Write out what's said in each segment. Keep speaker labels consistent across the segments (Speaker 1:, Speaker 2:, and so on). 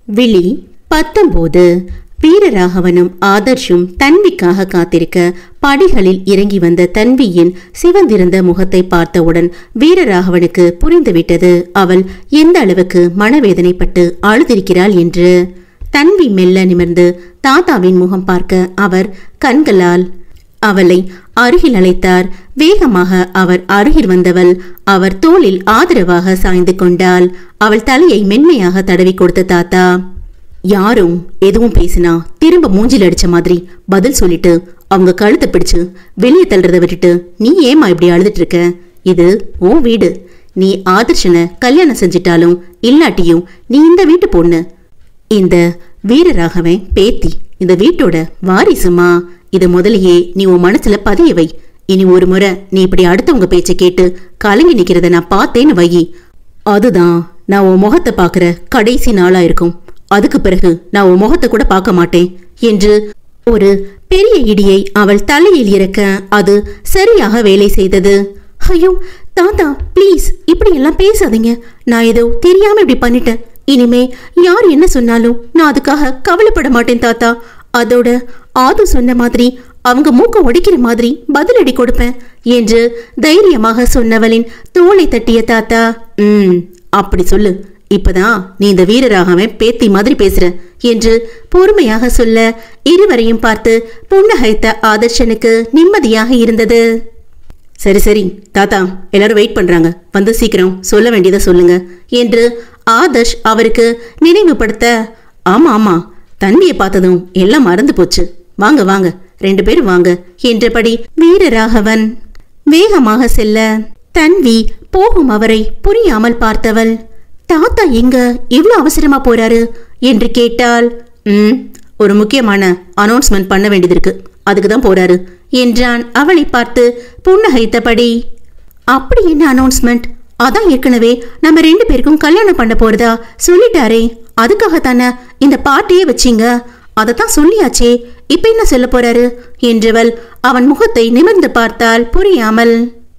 Speaker 1: விழி பத்தொன்பது வீரராகவனும் ஆதர்ஷும் தன்விக்காக காத்திருக்க படிகளில் இறங்கி வந்த தன்வியின் சிவந்திருந்த முகத்தை பார்த்தவுடன் வீரராகவனுக்கு புரிந்துவிட்டது அவள் எந்த அளவுக்கு மனவேதனைப்பட்டு அழுதிருக்கிறாள் என்று தன்வி மெல்ல நிமிர்ந்து தாத்தாவின் முகம் பார்க்க அவர் கண்களால் அவளை அருகில் அழைத்தார் வேகமாக அவர் அருகில் வந்தவள் அவர் தோளில் ஆதரவாக சாய்ந்து கொண்டாள் அவள் தலையை மென்மையாக தடவி கொடுத்த தாத்தா யாரும் எதுவும் பேசினா திரும்ப மூஞ்சில் அடிச்ச மாதிரி பதில் சொல்லிட்டு அவங்க கழுத்தை பிடிச்சு வெளியே தள்ளுறத விட்டுட்டு நீ ஏமா இப்படி அழுதுட்டு இருக்க இது உன் வீடு நீ ஆதர்ஷனை கல்யாணம் செஞ்சிட்டாலும் இல்லாட்டியும் நீ இந்த வீட்டு பொண்ணு இந்த வீரராகவன் பேத்தி இந்த வீட்டோட வாரிசுமா இத முதலையே நீ உன் மனசுல பதிய வை இனி ஒரு முறை நீ இப்படி அடுத்தவங்க பேச்சை கேட்டு கலங்கி நிக்கிறத நான் பார்த்தேன்னு வை அதுதான் நான் உன் முகத்தை பார்க்குற கடைசி நாளா இருக்கும் அதுக்கு பிறகு நான் உன் முகத்தை கூட பார்க்க மாட்டேன் என்று ஒரு பெரிய இடியை அவள் தலையில் இறக்க அது சரியாக வேலை செய்தது ஐயோ தாத்தா ப்ளீஸ் இப்படி எல்லாம் பேசாதீங்க நான் ஏதோ தெரியாம இப்படி பண்ணிட்டேன் இனிமே யார் என்ன சொன்னாலும் நான் அதுக்காக கவலைப்பட மாட்டேன் தாத்தா அதோட ஆது சொன்ன மாதிரி அவங்க மூக்க உடைக்கிற மாதிரி பதிலடி கொடுப்பேன் என்று தைரியமாக சொன்னவளின் தோளை தட்டிய தாத்தா ம் அப்படி சொல்லு இப்பதான் நீ இந்த வீரராகவன் பேத்தி மாதிரி பேசுற என்று பொறுமையாக சொல்ல இருவரையும் பார்த்து புன்னகைத்த ஆதர்ஷனுக்கு நிம்மதியாக இருந்தது சரி சரி தாத்தா எல்லாரும் வெயிட் பண்றாங்க வந்து சீக்கிரம் சொல்ல வேண்டியதை சொல்லுங்க என்று ஆதர்ஷ் அவருக்கு நினைவுபடுத்த ஆமா ஆமா தன்மையை பார்த்ததும் எல்லாம் மறந்து போச்சு வாங்க வாங்க ரெண்டு பேரும் வாங்க என்றபடி வீரராகவன் வேகமாக செல்ல தன்வி போகும் அவரை புரியாமல் பார்த்தவள் தாத்தா எங்க இவ்ளோ அவசரமா போறாரு என்று கேட்டால் ம் ஒரு முக்கியமான அனௌன்ஸ்மெண்ட் பண்ண வேண்டியது இருக்கு அதுக்கு தான் போறாரு என்றான் அவளை பார்த்து புன்னகைத்தபடி அப்படி என்ன அனௌன்ஸ்மெண்ட் அதான் ஏற்கனவே நம்ம ரெண்டு பேருக்கும் கல்யாணம் பண்ண போறதா சொல்லிட்டாரே அதுக்காக தானே இந்த பார்ட்டியே வச்சீங்க அதைத்தான் சொல்லியாச்சே இப்ப என்ன சொல்ல போறாரு என்றவள் அவன் முகத்தை நிமிர்ந்து பார்த்தால் புரியாமல்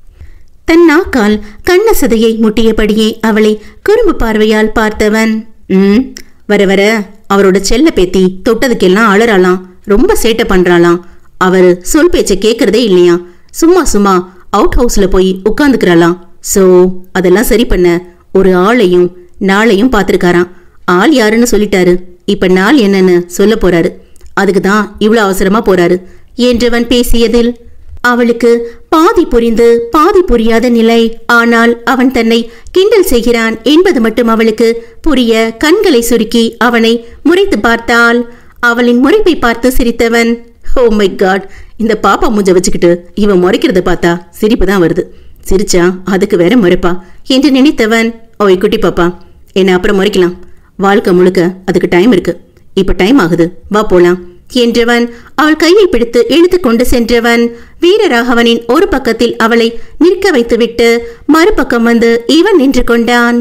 Speaker 1: தன் நாக்கால் கண்ணசதையை முட்டியபடியே அவளை குறும்பு பார்வையால் பார்த்தவன் ம் வர வர அவரோட செல்ல பேத்தி தொட்டதுக்கெல்லாம் அலறலாம் ரொம்ப சேட்டை பண்றாளாம் அவர் சொல் பேச்சை கேட்கறதே இல்லையா சும்மா சும்மா அவுட் ஹவுஸ்ல போய் உட்காந்துக்கிறாளாம் சோ அதெல்லாம் சரி பண்ண ஒரு ஆளையும் நாளையும் பார்த்திருக்காராம் ஆள் யாருன்னு சொல்லிட்டாரு இப்ப நாள் என்னன்னு சொல்ல போறாரு அதுக்கு தான் இவ்வளவு அவசரமா போறாரு என்றவன் பேசியதில் அவளுக்கு பாதி புரிந்து பாதி புரியாத நிலை ஆனால் அவன் தன்னை கிண்டல் செய்கிறான் என்பது மட்டும் அவளுக்கு புரிய கண்களை சுருக்கி அவனை முறைத்து பார்த்தாள் அவளின் முறைப்பை பார்த்து சிரித்தவன் ஓ மை காட் இந்த பாப்பா மூஞ்ச வச்சுக்கிட்டு இவன் முறைக்கிறத பார்த்தா சிரிப்பு தான் வருது சிரிச்சா அதுக்கு வேற முறைப்பா என்று நினைத்தவன் ஓய் குட்டி பாப்பா என்ன அப்புறம் முறைக்கலாம் வாழ்க்கை முழுக்க அதுக்கு டைம் இருக்கு இப்ப டைம் ஆகுது வா போலாம் என்றவன் அவள் கையை பிடித்து இழுத்து கொண்டு சென்றவன் வீரராகவனின் ஒரு பக்கத்தில் அவளை நிற்க வைத்துவிட்டு மறுபக்கம் வந்து இவன் நின்று கொண்டான்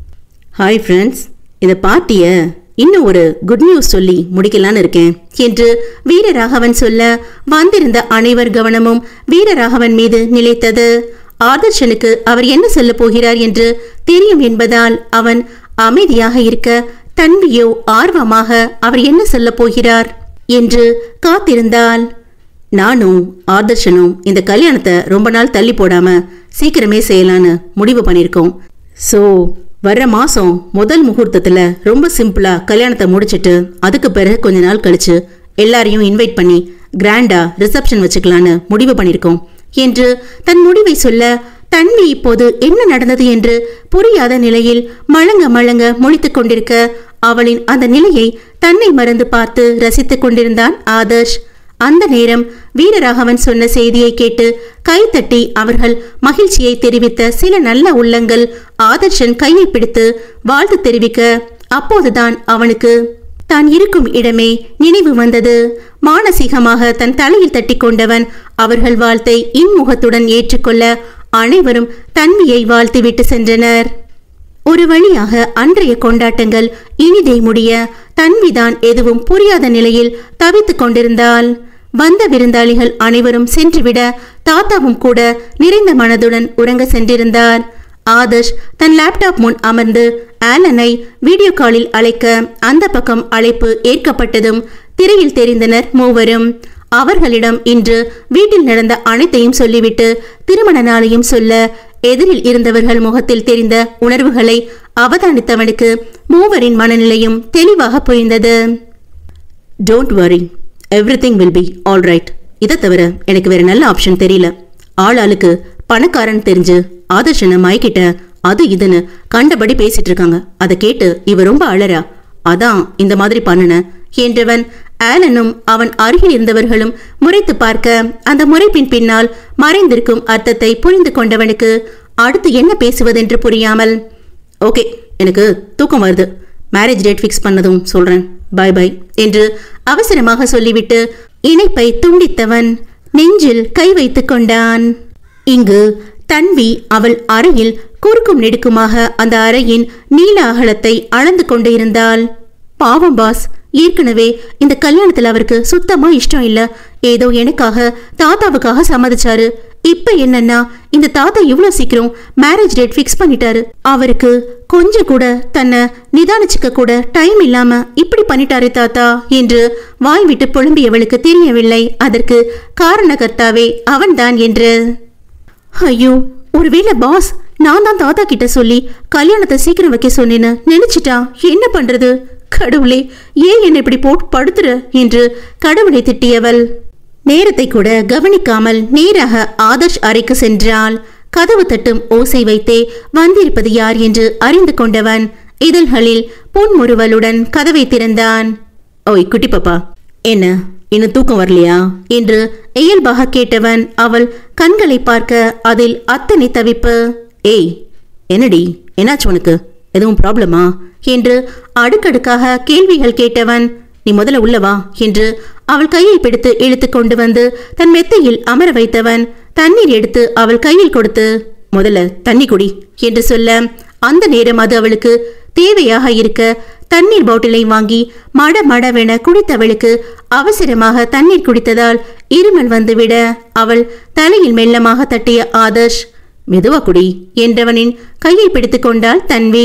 Speaker 1: ஹாய் ஃப்ரெண்ட்ஸ் இந்த பார்ட்டியை இன்னும் ஒரு குட் நியூஸ் சொல்லி முடிக்கலான்னு இருக்கேன் என்று வீரராகவன் சொல்ல வந்திருந்த அனைவர் கவனமும் வீரராகவன் மீது நிலைத்தது ஆதர்ஷனுக்கு அவர் என்ன சொல்ல போகிறார் என்று தெரியும் என்பதால் அவன் அமைதியாக இருக்க தன்வியோ ஆர்வமாக அவர் என்ன சொல்ல போகிறார் என்று காத்திருந்தாள் நானும் ஆதர்ஷனும் இந்த கல்யாணத்தை ரொம்ப நாள் தள்ளி போடாம சீக்கிரமே செய்யலான்னு முடிவு பண்ணியிருக்கோம் ஸோ வர்ற மாசம் முதல் முகூர்த்தத்துல ரொம்ப சிம்பிளா கல்யாணத்தை முடிச்சிட்டு அதுக்கு பிறகு கொஞ்ச நாள் கழிச்சு எல்லாரையும் இன்வைட் பண்ணி கிராண்டா ரிசப்ஷன் வச்சுக்கலான்னு முடிவு பண்ணியிருக்கோம் என்று தன் முடிவை சொல்ல தன்வி இப்போது என்ன நடந்தது என்று புரியாத நிலையில் மழங்க மழங்க முழித்துக் கொண்டிருக்க அவளின் அந்த நிலையை தன்னை மறந்து பார்த்து ரசித்துக் கொண்டிருந்தான் ஆதர்ஷ் அந்த நேரம் வீரராகவன் சொன்ன செய்தியை கேட்டு கைத்தட்டி அவர்கள் மகிழ்ச்சியை தெரிவித்த சில நல்ல உள்ளங்கள் ஆதர்ஷன் கையை பிடித்து வாழ்த்து தெரிவிக்க அப்போதுதான் அவனுக்கு தான் இருக்கும் இடமே நினைவு வந்தது மானசீகமாக தன் தலையில் தட்டி கொண்டவன் அவர்கள் வாழ்த்தை இன்முகத்துடன் ஏற்றுக்கொள்ள அனைவரும் தன்மையை வாழ்த்துவிட்டு சென்றனர் ஒரு வழியாக அன்றைய கொண்டாட்டங்கள் இனிதை முடிய தன்விதான் எதுவும் புரியாத நிலையில் தவித்துக் கொண்டிருந்தாள் வந்த விருந்தாளிகள் அனைவரும் சென்றுவிட தாத்தாவும் கூட நிறைந்த மனதுடன் உறங்க சென்றிருந்தார் ஆதர்ஷ் தன் லேப்டாப் முன் அமர்ந்து ஆலனை வீடியோ காலில் அழைக்க அந்த பக்கம் அழைப்பு ஏற்கப்பட்டதும் திரையில் தெரிந்தனர் மூவரும் அவர்களிடம் இன்று வீட்டில் நடந்த அனைத்தையும் சொல்லிவிட்டு திருமண நாளையும் சொல்ல எதிரில் இருந்தவர்கள் முகத்தில் தெரிந்த உணர்வுகளை அவதானித்தவனுக்கு மூவரின் மனநிலையும் தெளிவாக புரிந்தது don't worry everything will be all right இதை தவிர எனக்கு வேற நல்ல ஆப்ஷன் தெரியல ஆள் ஆளுக்கு பணக்காரன் தெரிஞ்சு ஆதர்ஷனை மயக்கிட்ட அது இதுன்னு கண்டபடி பேசிட்டு இருக்காங்க அதை கேட்டு இவ ரொம்ப அழறா அதான் இந்த மாதிரி பண்ணுன என்றவன் ஆலனும் அவன் அருகில் இருந்தவர்களும் முறைத்து பார்க்க அந்த முறைப்பின் பின்னால் மறைந்திருக்கும் அர்த்தத்தை புரிந்து கொண்டவனுக்கு அடுத்து என்ன பேசுவதென்று புரியாமல் ஓகே எனக்கு தூக்கம் வருது மேரேஜ் டேட் ஃபிக்ஸ் பண்ணதும் சொல்றேன் பை பை என்று அவசரமாக சொல்லிவிட்டு இணைப்பை துண்டித்தவன் நெஞ்சில் கை வைத்துக் கொண்டான் இங்கு தன்வி அவள் அறையில் குறுக்கும் நெடுக்குமாக அந்த அறையின் நீல அகலத்தை அளந்து கொண்டு இருந்தாள் பாவம் பாஸ் ஏற்கனவே இந்த கல்யாணத்துல அவருக்கு சுத்தமா இஷ்டம் இல்ல ஏதோ எனக்காக தாத்தாவுக்காக சம்மதிச்சாரு இப்ப என்னன்னா இந்த தாத்தா இவ்வளவு சீக்கிரம் மேரேஜ் டேட் ஃபிக்ஸ் பண்ணிட்டாரு அவருக்கு கொஞ்சம் கூட தன்னை நிதானிச்சுக்க கூட டைம் இல்லாம இப்படி பண்ணிட்டாரு தாத்தா என்று வாய் விட்டு புலம்பியவளுக்கு தெரியவில்லை அதற்கு காரணகர்த்தாவே அவன்தான் என்று ஐயோ ஒருவேளை பாஸ் நான் தான் தாத்தா கிட்ட சொல்லி கல்யாணத்தை சீக்கிரம் வைக்க சொன்னேன்னு நினைச்சிட்டா என்ன பண்றது கடவுளே ஏன் என்னை இப்படி போட்டு படுத்துற என்று கடவுளை திட்டியவள் நேரத்தை கூட கவனிக்காமல் நேராக ஆதர்ஷ் அறைக்கு சென்றாள் கதவு தட்டும் ஓசை வைத்தே வந்திருப்பது யார் என்று அறிந்து கொண்டவன் இதழ்களில் புன்முறுவலுடன் கதவை திறந்தான் ஓய் குட்டி பாப்பா என்ன இன்னும் தூக்கம் வரலையா என்று இயல்பாக கேட்டவன் அவள் கண்களை பார்க்க அதில் அத்தனை தவிப்பு ஏய் என்னடி என்னாச்சு உனக்கு எதுவும் ப்ராப்ளமா என்று அடுக்கடுக்காக கேள்விகள் கேட்டவன் நீ முதல்ல உள்ள வா என்று அவள் கையை பிடித்து இழுத்து கொண்டு வந்து தன் மெத்தையில் அமர வைத்தவன் தண்ணீர் எடுத்து அவள் கையில் கொடுத்து முதல்ல தண்ணி குடி என்று சொல்ல அந்த நேரம் அது அவளுக்கு தேவையாக இருக்க தண்ணீர் பாட்டிலை வாங்கி மட மடவென குடித்தவளுக்கு அவசரமாக தண்ணீர் குடித்ததால் இருமல் வந்துவிட அவள் தலையில் மெல்லமாக தட்டிய ஆதர்ஷ் மெதுவா குடி என்றவனின் கையை பிடித்துக் கொண்டாள் தன்வி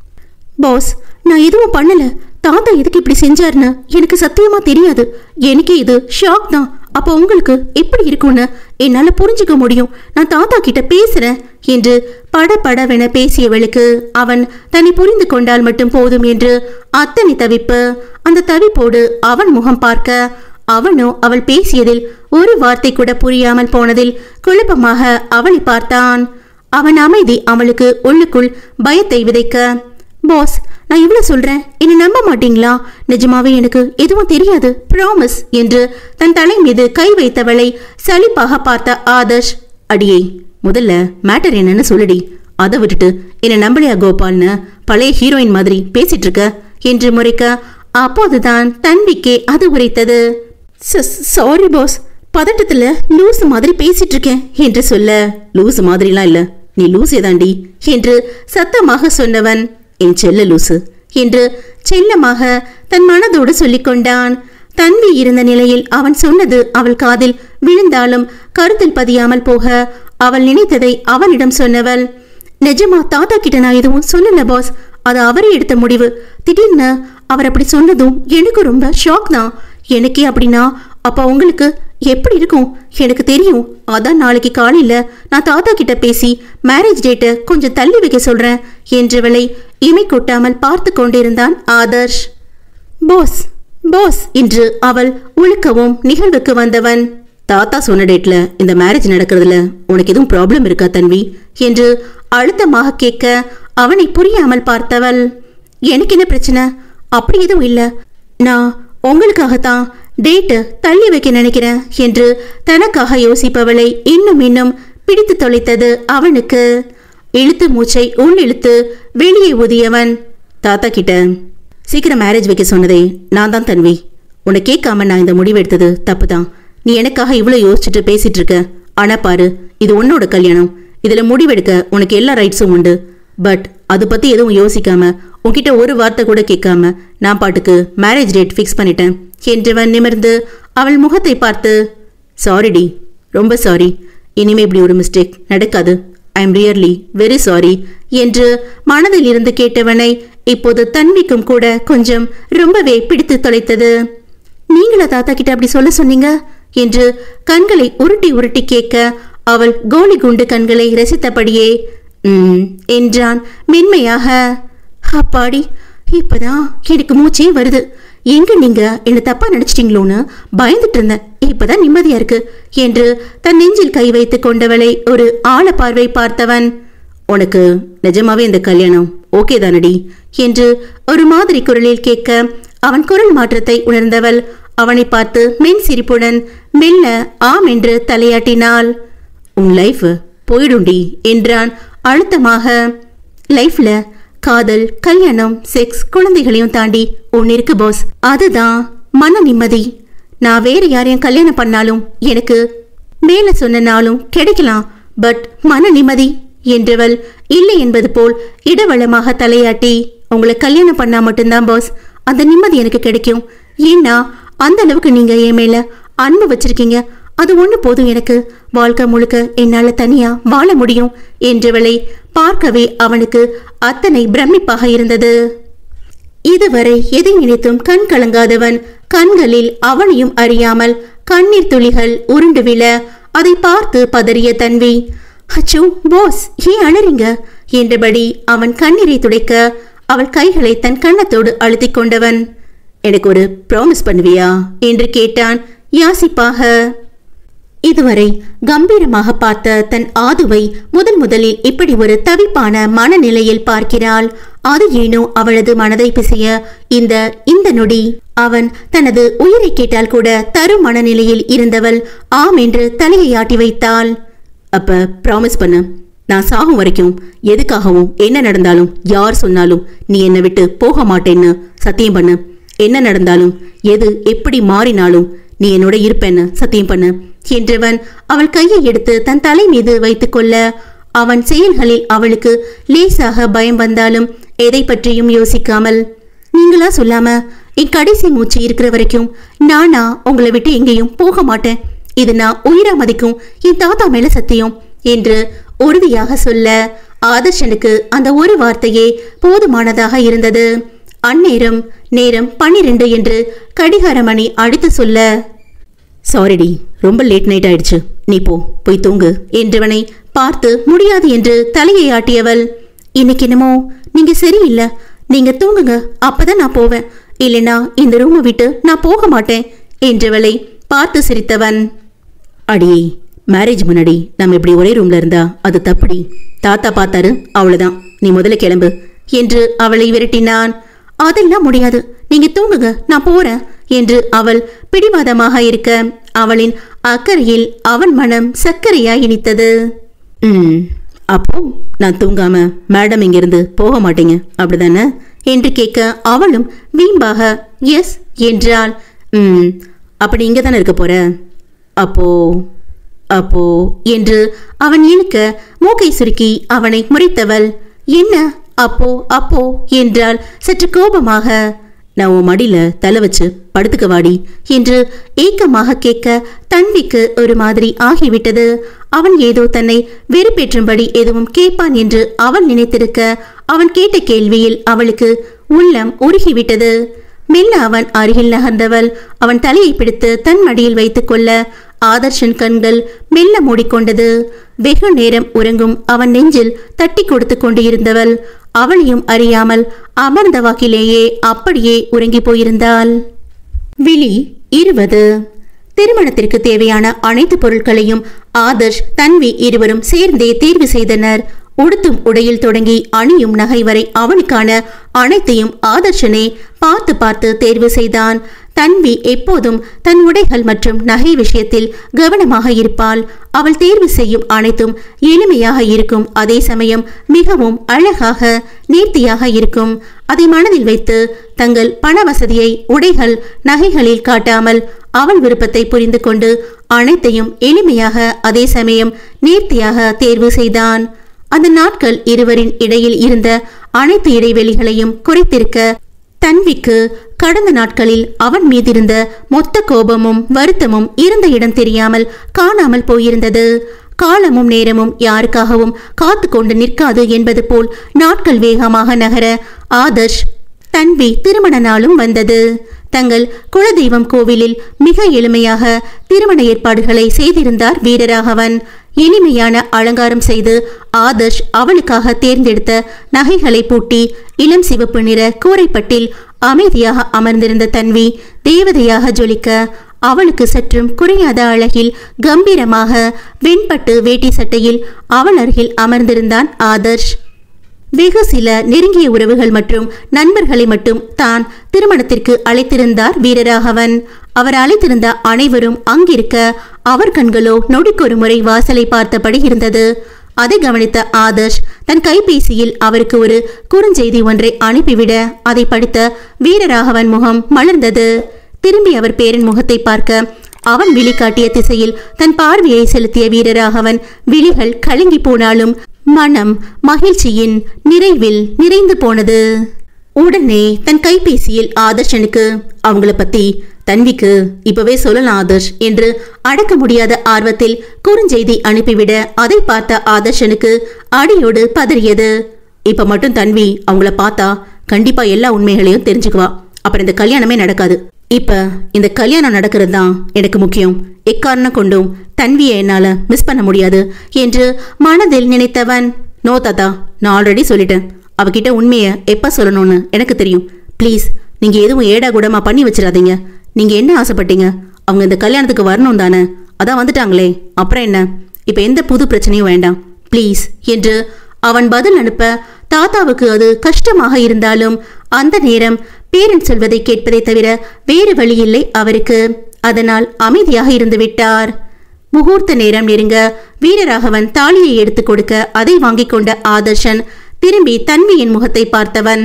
Speaker 1: பாஸ் நான் எதுவும் பண்ணல தாத்தா எதுக்கு இப்படி செஞ்சாருன்னு எனக்கு சத்தியமா தெரியாது எனக்கே இது ஷாக் தான் அப்போ உங்களுக்கு எப்படி இருக்கும்னு என்னால புரிஞ்சுக்க முடியும் நான் தாத்தா கிட்ட பேசுறேன் என்று படபடவென பேசியவளுக்கு அவன் தன்னை புரிந்து கொண்டால் மட்டும் போதும் என்று அத்தனை தவிப்பு அந்த தவிப்போடு அவன் முகம் பார்க்க அவனோ அவள் பேசியதில் ஒரு வார்த்தை கூட புரியாமல் போனதில் குழப்பமாக அவளை பார்த்தான் அவன் அமைதி அவளுக்கு உள்ளுக்குள் பயத்தை விதைக்க பாஸ் நான் இவ்வளவு சொல்றேன் என்ன நம்ப மாட்டீங்களா நிஜமாவே எனக்கு எதுவும் தெரியாது ப்ராமிஸ் என்று தன் தலை மீது கை வைத்தவளை சலிப்பாக பார்த்த ஆதர்ஷ் அடியே முதல்ல மேட்டர் என்னன்னு சொல்லுடி அதை விட்டுட்டு என்ன நம்பலையா கோபால்னு பழைய ஹீரோயின் மாதிரி பேசிட்டு இருக்க என்று முறைக்க அப்போதுதான் தன்விக்கே அது உரைத்தது சாரி பாஸ் பதட்டத்துல லூஸ் மாதிரி பேசிட்டு இருக்கேன் என்று சொல்ல லூஸ் மாதிரிலாம் இல்ல நீ லூசே தாண்டி என்று சத்தமாக சொன்னவன் என் செல்ல லூசு என்று செல்லமாக தன் மனதோடு சொல்லிக் கொண்டான் தன்வி இருந்த நிலையில் அவன் சொன்னது அவள் காதில் விழுந்தாலும் கருத்தில் பதியாமல் போக அவள் நினைத்ததை அவனிடம் சொன்னவள் நிஜமா தாத்தா கிட்ட நான் எதுவும் சொல்லல பாஸ் அது அவரே எடுத்த முடிவு திடீர்னு அவர் அப்படி சொன்னதும் எனக்கு ரொம்ப ஷாக் தான் எனக்கே அப்படின்னா அப்ப உங்களுக்கு எப்படி இருக்கும் எனக்கு தெரியும் அதான் நாளைக்கு காலையில நான் தாத்தா கிட்ட பேசி மேரேஜ் டேட்டை கொஞ்சம் தள்ளி வைக்க சொல்றேன் என்றவளை இமை கொட்டாமல் பார்த்து கொண்டிருந்தான் ஆதர்ஷ் பாஸ் பாஸ் என்று அவள் உழுக்கவும் நிகழ்வுக்கு வந்தவன் தாத்தா சொன்ன டேட்ல இந்த மேரேஜ் நடக்கிறதுல உனக்கு எதுவும் ப்ராப்ளம் இருக்கா தன்வி என்று அழுத்தமாக கேட்க அவனை புரியாமல் பார்த்தவள் எனக்கு என்ன பிரச்சனை அப்படி எதுவும் இல்ல நான் உங்களுக்காகத்தான் டேட்டு தள்ளி வைக்க நினைக்கிறேன் என்று தனக்காக யோசிப்பவளை இன்னும் இன்னும் பிடித்து தொலைத்தது அவனுக்கு இழுத்து மூச்சை உள் இழுத்து வெளியே ஊதியவன் தாத்தா கிட்ட சீக்கிரம் மேரேஜ் வைக்க சொன்னதே நான் தான் தன்வி உன்னை கேட்காம நான் இந்த முடிவு எடுத்தது தப்பு தான் நீ எனக்காக இவ்வளோ யோசிச்சுட்டு பேசிட்டு இருக்க ஆனா பாரு இது உன்னோட கல்யாணம் இதுல முடிவெடுக்க உனக்கு எல்லா ரைட்ஸும் உண்டு பட் அது பத்தி எதுவும் யோசிக்காம உன்கிட்ட ஒரு வார்த்தை கூட கேட்காம நான் பாட்டுக்கு மேரேஜ் டேட் ஃபிக்ஸ் பண்ணிட்டேன் என்றவன் நிமிர்ந்து அவள் முகத்தை பார்த்து சாரிடி ரொம்ப சாரி இனிமே இப்படி ஒரு மிஸ்டேக் நடக்காது I am really very sorry என்று மனதில் இருந்து கேட்டவனை இப்போது தன்விக்கும் கூட கொஞ்சம் ரொம்பவே பிடித்து தொலைத்தது நீங்களா தாத்தா கிட்ட அப்படி சொல்ல சொன்னீங்க என்று கண்களை உருட்டி உருட்டி கேட்க அவள் கோலி குண்டு கண்களை ரசித்தபடியே ம் என்றான் மென்மையாக அப்பாடி இப்பதான் எனக்கு மூச்சே வருது எங்க நீங்க என்ன தப்பா நினைச்சிட்டீங்களோன்னு பயந்துட்டு இருந்தேன் இப்பதான் நிம்மதியா இருக்கு என்று தன் நெஞ்சில் கை வைத்துக் கொண்டவளை ஒரு ஆழ பார்வை பார்த்தவன் உனக்கு நிஜமாவே இந்த கல்யாணம் ஓகே தானடி என்று ஒரு மாதிரி குரலில் கேட்க அவன் குரல் மாற்றத்தை உணர்ந்தவள் அவனை பார்த்து மென் சிரிப்புடன் மெல்ல ஆம் என்று தலையாட்டினாள் உன் லைஃப் போயிடும்டி என்றான் அழுத்தமாக லைஃப்ல காதல் கல்யாணம் செக்ஸ் குழந்தைகளையும் தாண்டி ஒன்னு இருக்கு பாஸ் அதுதான் மன நிம்மதி நான் வேற யாரையும் கல்யாணம் பண்ணாலும் எனக்கு மேல சொன்ன நாளும் கிடைக்கலாம் பட் மன நிம்மதி என்றவள் இல்லை என்பது போல் இடவளமாக தலையாட்டி உங்களை கல்யாணம் பண்ணா மட்டும்தான் பாஸ் அந்த நிம்மதி எனக்கு கிடைக்கும் ஏன்னா அந்த அளவுக்கு நீங்க என் மேல அன்பு வச்சிருக்கீங்க அது ஒண்ணு போதும் எனக்கு வாழ்க்கை முழுக்க என்னால தனியா வாழ முடியும் என்றவளை பார்க்கவே அவனுக்கு அத்தனை பிரமிப்பாக இருந்தது இதுவரை எதை நினைத்தும் கண் கலங்காதவன் கண்களில் அவனையும் அறியாமல் கண்ணீர் துளிகள் உருண்டு விழ அதை பார்த்து பதறிய தன்வி அச்சோ பாஸ் ஏன் அழறீங்க என்றபடி அவன் கண்ணீரை துடைக்க அவள் கைகளை தன் கன்னத்தோடு அழுத்திக் கொண்டவன் எனக்கு ஒரு ப்ராமிஸ் பண்ணுவியா என்று கேட்டான் யாசிப்பாக இதுவரை கம்பீரமாக பார்த்த தன் ஆதுவை முதன் முதலில் இப்படி ஒரு தவிப்பான மனநிலையில் பார்க்கிறாள் அது ஏனோ அவளது மனதை பிசைய இந்த இந்த நொடி அவன் தனது உயிரை கேட்டால் கூட தரும் மனநிலையில் இருந்தவள் ஆம் என்று தலையை ஆட்டி வைத்தாள் அப்ப ப்ராமிஸ் பண்ணு நான் சாகும் வரைக்கும் எதுக்காகவும் என்ன நடந்தாலும் யார் சொன்னாலும் நீ என்னை விட்டு போக மாட்டேன்னு சத்தியம் பண்ணு என்ன நடந்தாலும் எது எப்படி மாறினாலும் நீ என்னோட இருப்பேன்னு சத்தியம் பண்ணு என்றவன் அவள் கையை எடுத்து தன் தலை மீது வைத்துக்கொள்ள அவன் செயல்களில் அவளுக்கு லேசாக பயம் வந்தாலும் எதை பற்றியும் யோசிக்காமல் நீங்களா சொல்லாம என் கடைசி மூச்சு இருக்கிற வரைக்கும் நானா உங்களை விட்டு எங்கேயும் போக மாட்டேன் இது நான் உயிரா மதிக்கும் என் தாத்தா மேல சத்தியம் என்று உறுதியாக சொல்ல ஆதர்ஷனுக்கு அந்த ஒரு வார்த்தையே போதுமானதாக இருந்தது அந்நேரம் நேரம் பன்னிரண்டு என்று கடிகார மணி அடித்து சொல்ல சாரிடி ரொம்ப லேட் நைட் ஆயிடுச்சு நீ போ போய் தூங்கு என்றவனை பார்த்து முடியாது என்று தலையை ஆட்டியவள் இன்னைக்கு என்னமோ நீங்க சரியில்லை நீங்க தூங்குங்க அப்பதான் நான் போவேன் இல்லைனா இந்த ரூமை விட்டு நான் போக மாட்டேன் என்றவளை பார்த்து சிரித்தவன் அடியே மேரேஜ் முன்னாடி நம்ம இப்படி ஒரே ரூம்ல இருந்தா அது தப்புடி தாத்தா பார்த்தாரு அவ்வளவுதான் நீ முதல்ல கிளம்பு என்று அவளை விரட்டினான் அதெல்லாம் முடியாது நீங்க தூங்குங்க நான் போறேன் என்று அவள் பிடிவாதமாக இருக்க அவளின் அக்கறையில் அவன் மனம் சர்க்கரையாய் இனித்தது ம் அப்போ நான் தூங்காம மேடம் இங்கிருந்து போக மாட்டீங்க அப்படிதானே என்று கேட்க அவளும் வீம்பாக எஸ் என்றாள் ம் அப்படி இங்கே தானே இருக்க போற அப்போ அப்போ என்று அவன் இழுக்க மூக்கை சுருக்கி அவனை முறைத்தவள் என்ன அப்போ அப்போ என்றால் சற்று கோபமாக நான் உன் மடியில தலை வச்சு படுத்துக்க வாடி என்று ஏக்கமாக கேட்க தன்விக்கு ஒரு மாதிரி ஆகிவிட்டது அவன் ஏதோ தன்னை வெறுப்பேற்றும்படி எதுவும் கேட்பான் என்று அவள் நினைத்திருக்க அவன் கேட்ட கேள்வியில் அவளுக்கு உள்ளம் உருகிவிட்டது மெல்ல அவன் அருகில் நகர்ந்தவள் அவன் தலையை பிடித்து தன் மடியில் வைத்துக் கொள்ள ஆதர்ஷன் கண்கள் மெல்ல மூடிக்கொண்டது வெகு நேரம் உறங்கும் அவன் நெஞ்சில் தட்டி கொடுத்து கொண்டு இருந்தவள் அவளையும் அறியாமல் அமர்ந்த வாக்கிலேயே அப்படியே உறங்கி போயிருந்தாள் விழி இருபது திருமணத்திற்கு தேவையான அனைத்து பொருட்களையும் ஆதர்ஷ் தன்வி இருவரும் சேர்ந்தே தேர்வு செய்தனர் உடுத்தும் உடையில் தொடங்கி அணியும் நகை வரை அவனுக்கான அனைத்தையும் ஆதர்ஷனே பார்த்து பார்த்து தேர்வு செய்தான் தன்வி எப்போதும் தன் உடைகள் மற்றும் நகை விஷயத்தில் கவனமாக இருப்பாள் அவள் தேர்வு செய்யும் அனைத்தும் எளிமையாக இருக்கும் அதே சமயம் மிகவும் அழகாக நேர்த்தியாக இருக்கும் அதை மனதில் வைத்து தங்கள் பண வசதியை உடைகள் நகைகளில் காட்டாமல் அவள் விருப்பத்தை புரிந்து கொண்டு அனைத்தையும் எளிமையாக அதே சமயம் நேர்த்தியாக தேர்வு செய்தான் அந்த நாட்கள் இருவரின் இடையில் இருந்த அனைத்து இடைவெளிகளையும் குறைத்திருக்க தன்விக்கு கடந்த நாட்களில் அவன் மீதிருந்த மொத்த கோபமும் வருத்தமும் இருந்த இடம் தெரியாமல் காணாமல் போயிருந்தது காலமும் நேரமும் யாருக்காகவும் காத்து கொண்டு நிற்காது என்பது போல் நாட்கள் வேகமாக நகர ஆதர்ஷ் தன்வி திருமண நாளும் வந்தது தங்கள் குலதெய்வம் கோவிலில் மிக எளிமையாக திருமண ஏற்பாடுகளை செய்திருந்தார் வீரராகவன் எளிமையான அலங்காரம் செய்து ஆதர்ஷ் அவளுக்காக தேர்ந்தெடுத்த நகைகளை பூட்டி இளம் சிவப்பு நிற கூரைப்பட்டில் அமைதியாக அமர்ந்திருந்த தன்வி தேவதையாக ஜொலிக்க அவளுக்கு சற்றும் குறையாத அழகில் கம்பீரமாக வெண்பட்டு வேட்டி சட்டையில் அவள் அருகில் அமர்ந்திருந்தான் ஆதர்ஷ் வெகு சில நெருங்கிய உறவுகள் மற்றும் நண்பர்களை மட்டும் தான் திருமணத்திற்கு அழைத்திருந்தார் வீரராகவன் அவர் அழைத்திருந்த அனைவரும் அங்கிருக்க அவர் கண்களோ நொடிக்கொரு முறை வாசலை பார்த்தபடி இருந்தது அதை கவனித்த ஆதர்ஷ் தன் கைபேசியில் அவருக்கு ஒரு குறுஞ்செய்தி ஒன்றை அனுப்பிவிட அதை படித்த வீரராகவன் முகம் மலர்ந்தது திரும்பி அவர் பேரின் முகத்தை பார்க்க அவன் விழி காட்டிய திசையில் தன் பார்வையை செலுத்திய வீரராகவன் விழிகள் கலங்கி போனாலும் மனம் மகிழ்ச்சியின் நிறைவில் நிறைந்து போனது உடனே தன் கைபேசியில் ஆதர்ஷனுக்கு அவங்கள பத்தி தன்விக்கு இப்பவே சொல்லலாம் ஆதர்ஷ் என்று அடக்க முடியாத ஆர்வத்தில் குறுஞ்செய்தி அனுப்பிவிட அதை பார்த்த ஆதர்ஷனுக்கு அடியோடு பதறியது இப்ப மட்டும் தன்வி அவங்கள பார்த்தா கண்டிப்பா எல்லா உண்மைகளையும் தெரிஞ்சுக்குவா அப்புறம் இந்த கல்யாணமே நடக்காது இப்ப இந்த கல்யாணம் நடக்கிறது தான் எனக்கு முக்கியம் எக்காரணம் கொண்டும் தன்வியை என்னால மிஸ் பண்ண முடியாது என்று மனதில் நினைத்தவன் நோ தாத்தா நான் ஆல்ரெடி சொல்லிட்டேன் அவகிட்ட உண்மையை எப்ப சொல்லணும்னு எனக்கு தெரியும் ப்ளீஸ் நீங்க எதுவும் ஏடா கூடமா பண்ணி வச்சிடாதீங்க நீங்க என்ன ஆசைப்பட்டீங்க அவங்க இந்த கல்யாணத்துக்கு வரணும் தானே அதான் வந்துட்டாங்களே அப்புறம் என்ன இப்ப எந்த புது பிரச்சனையும் வேண்டாம் ப்ளீஸ் என்று அவன் பதில் அனுப்ப தாத்தாவுக்கு அது கஷ்டமாக இருந்தாலும் அந்த நேரம் பேரன் சொல்வதை கேட்பதை தவிர வேறு வழியில்லை அவருக்கு அதனால் அமைதியாக இருந்து விட்டார் முகூர்த்த நேரம் நெருங்க வீரராகவன் தாலியை எடுத்துக் கொடுக்க அதை வாங்கிக் கொண்ட ஆதர்ஷன் திரும்பி தன்வியின் முகத்தை பார்த்தவன்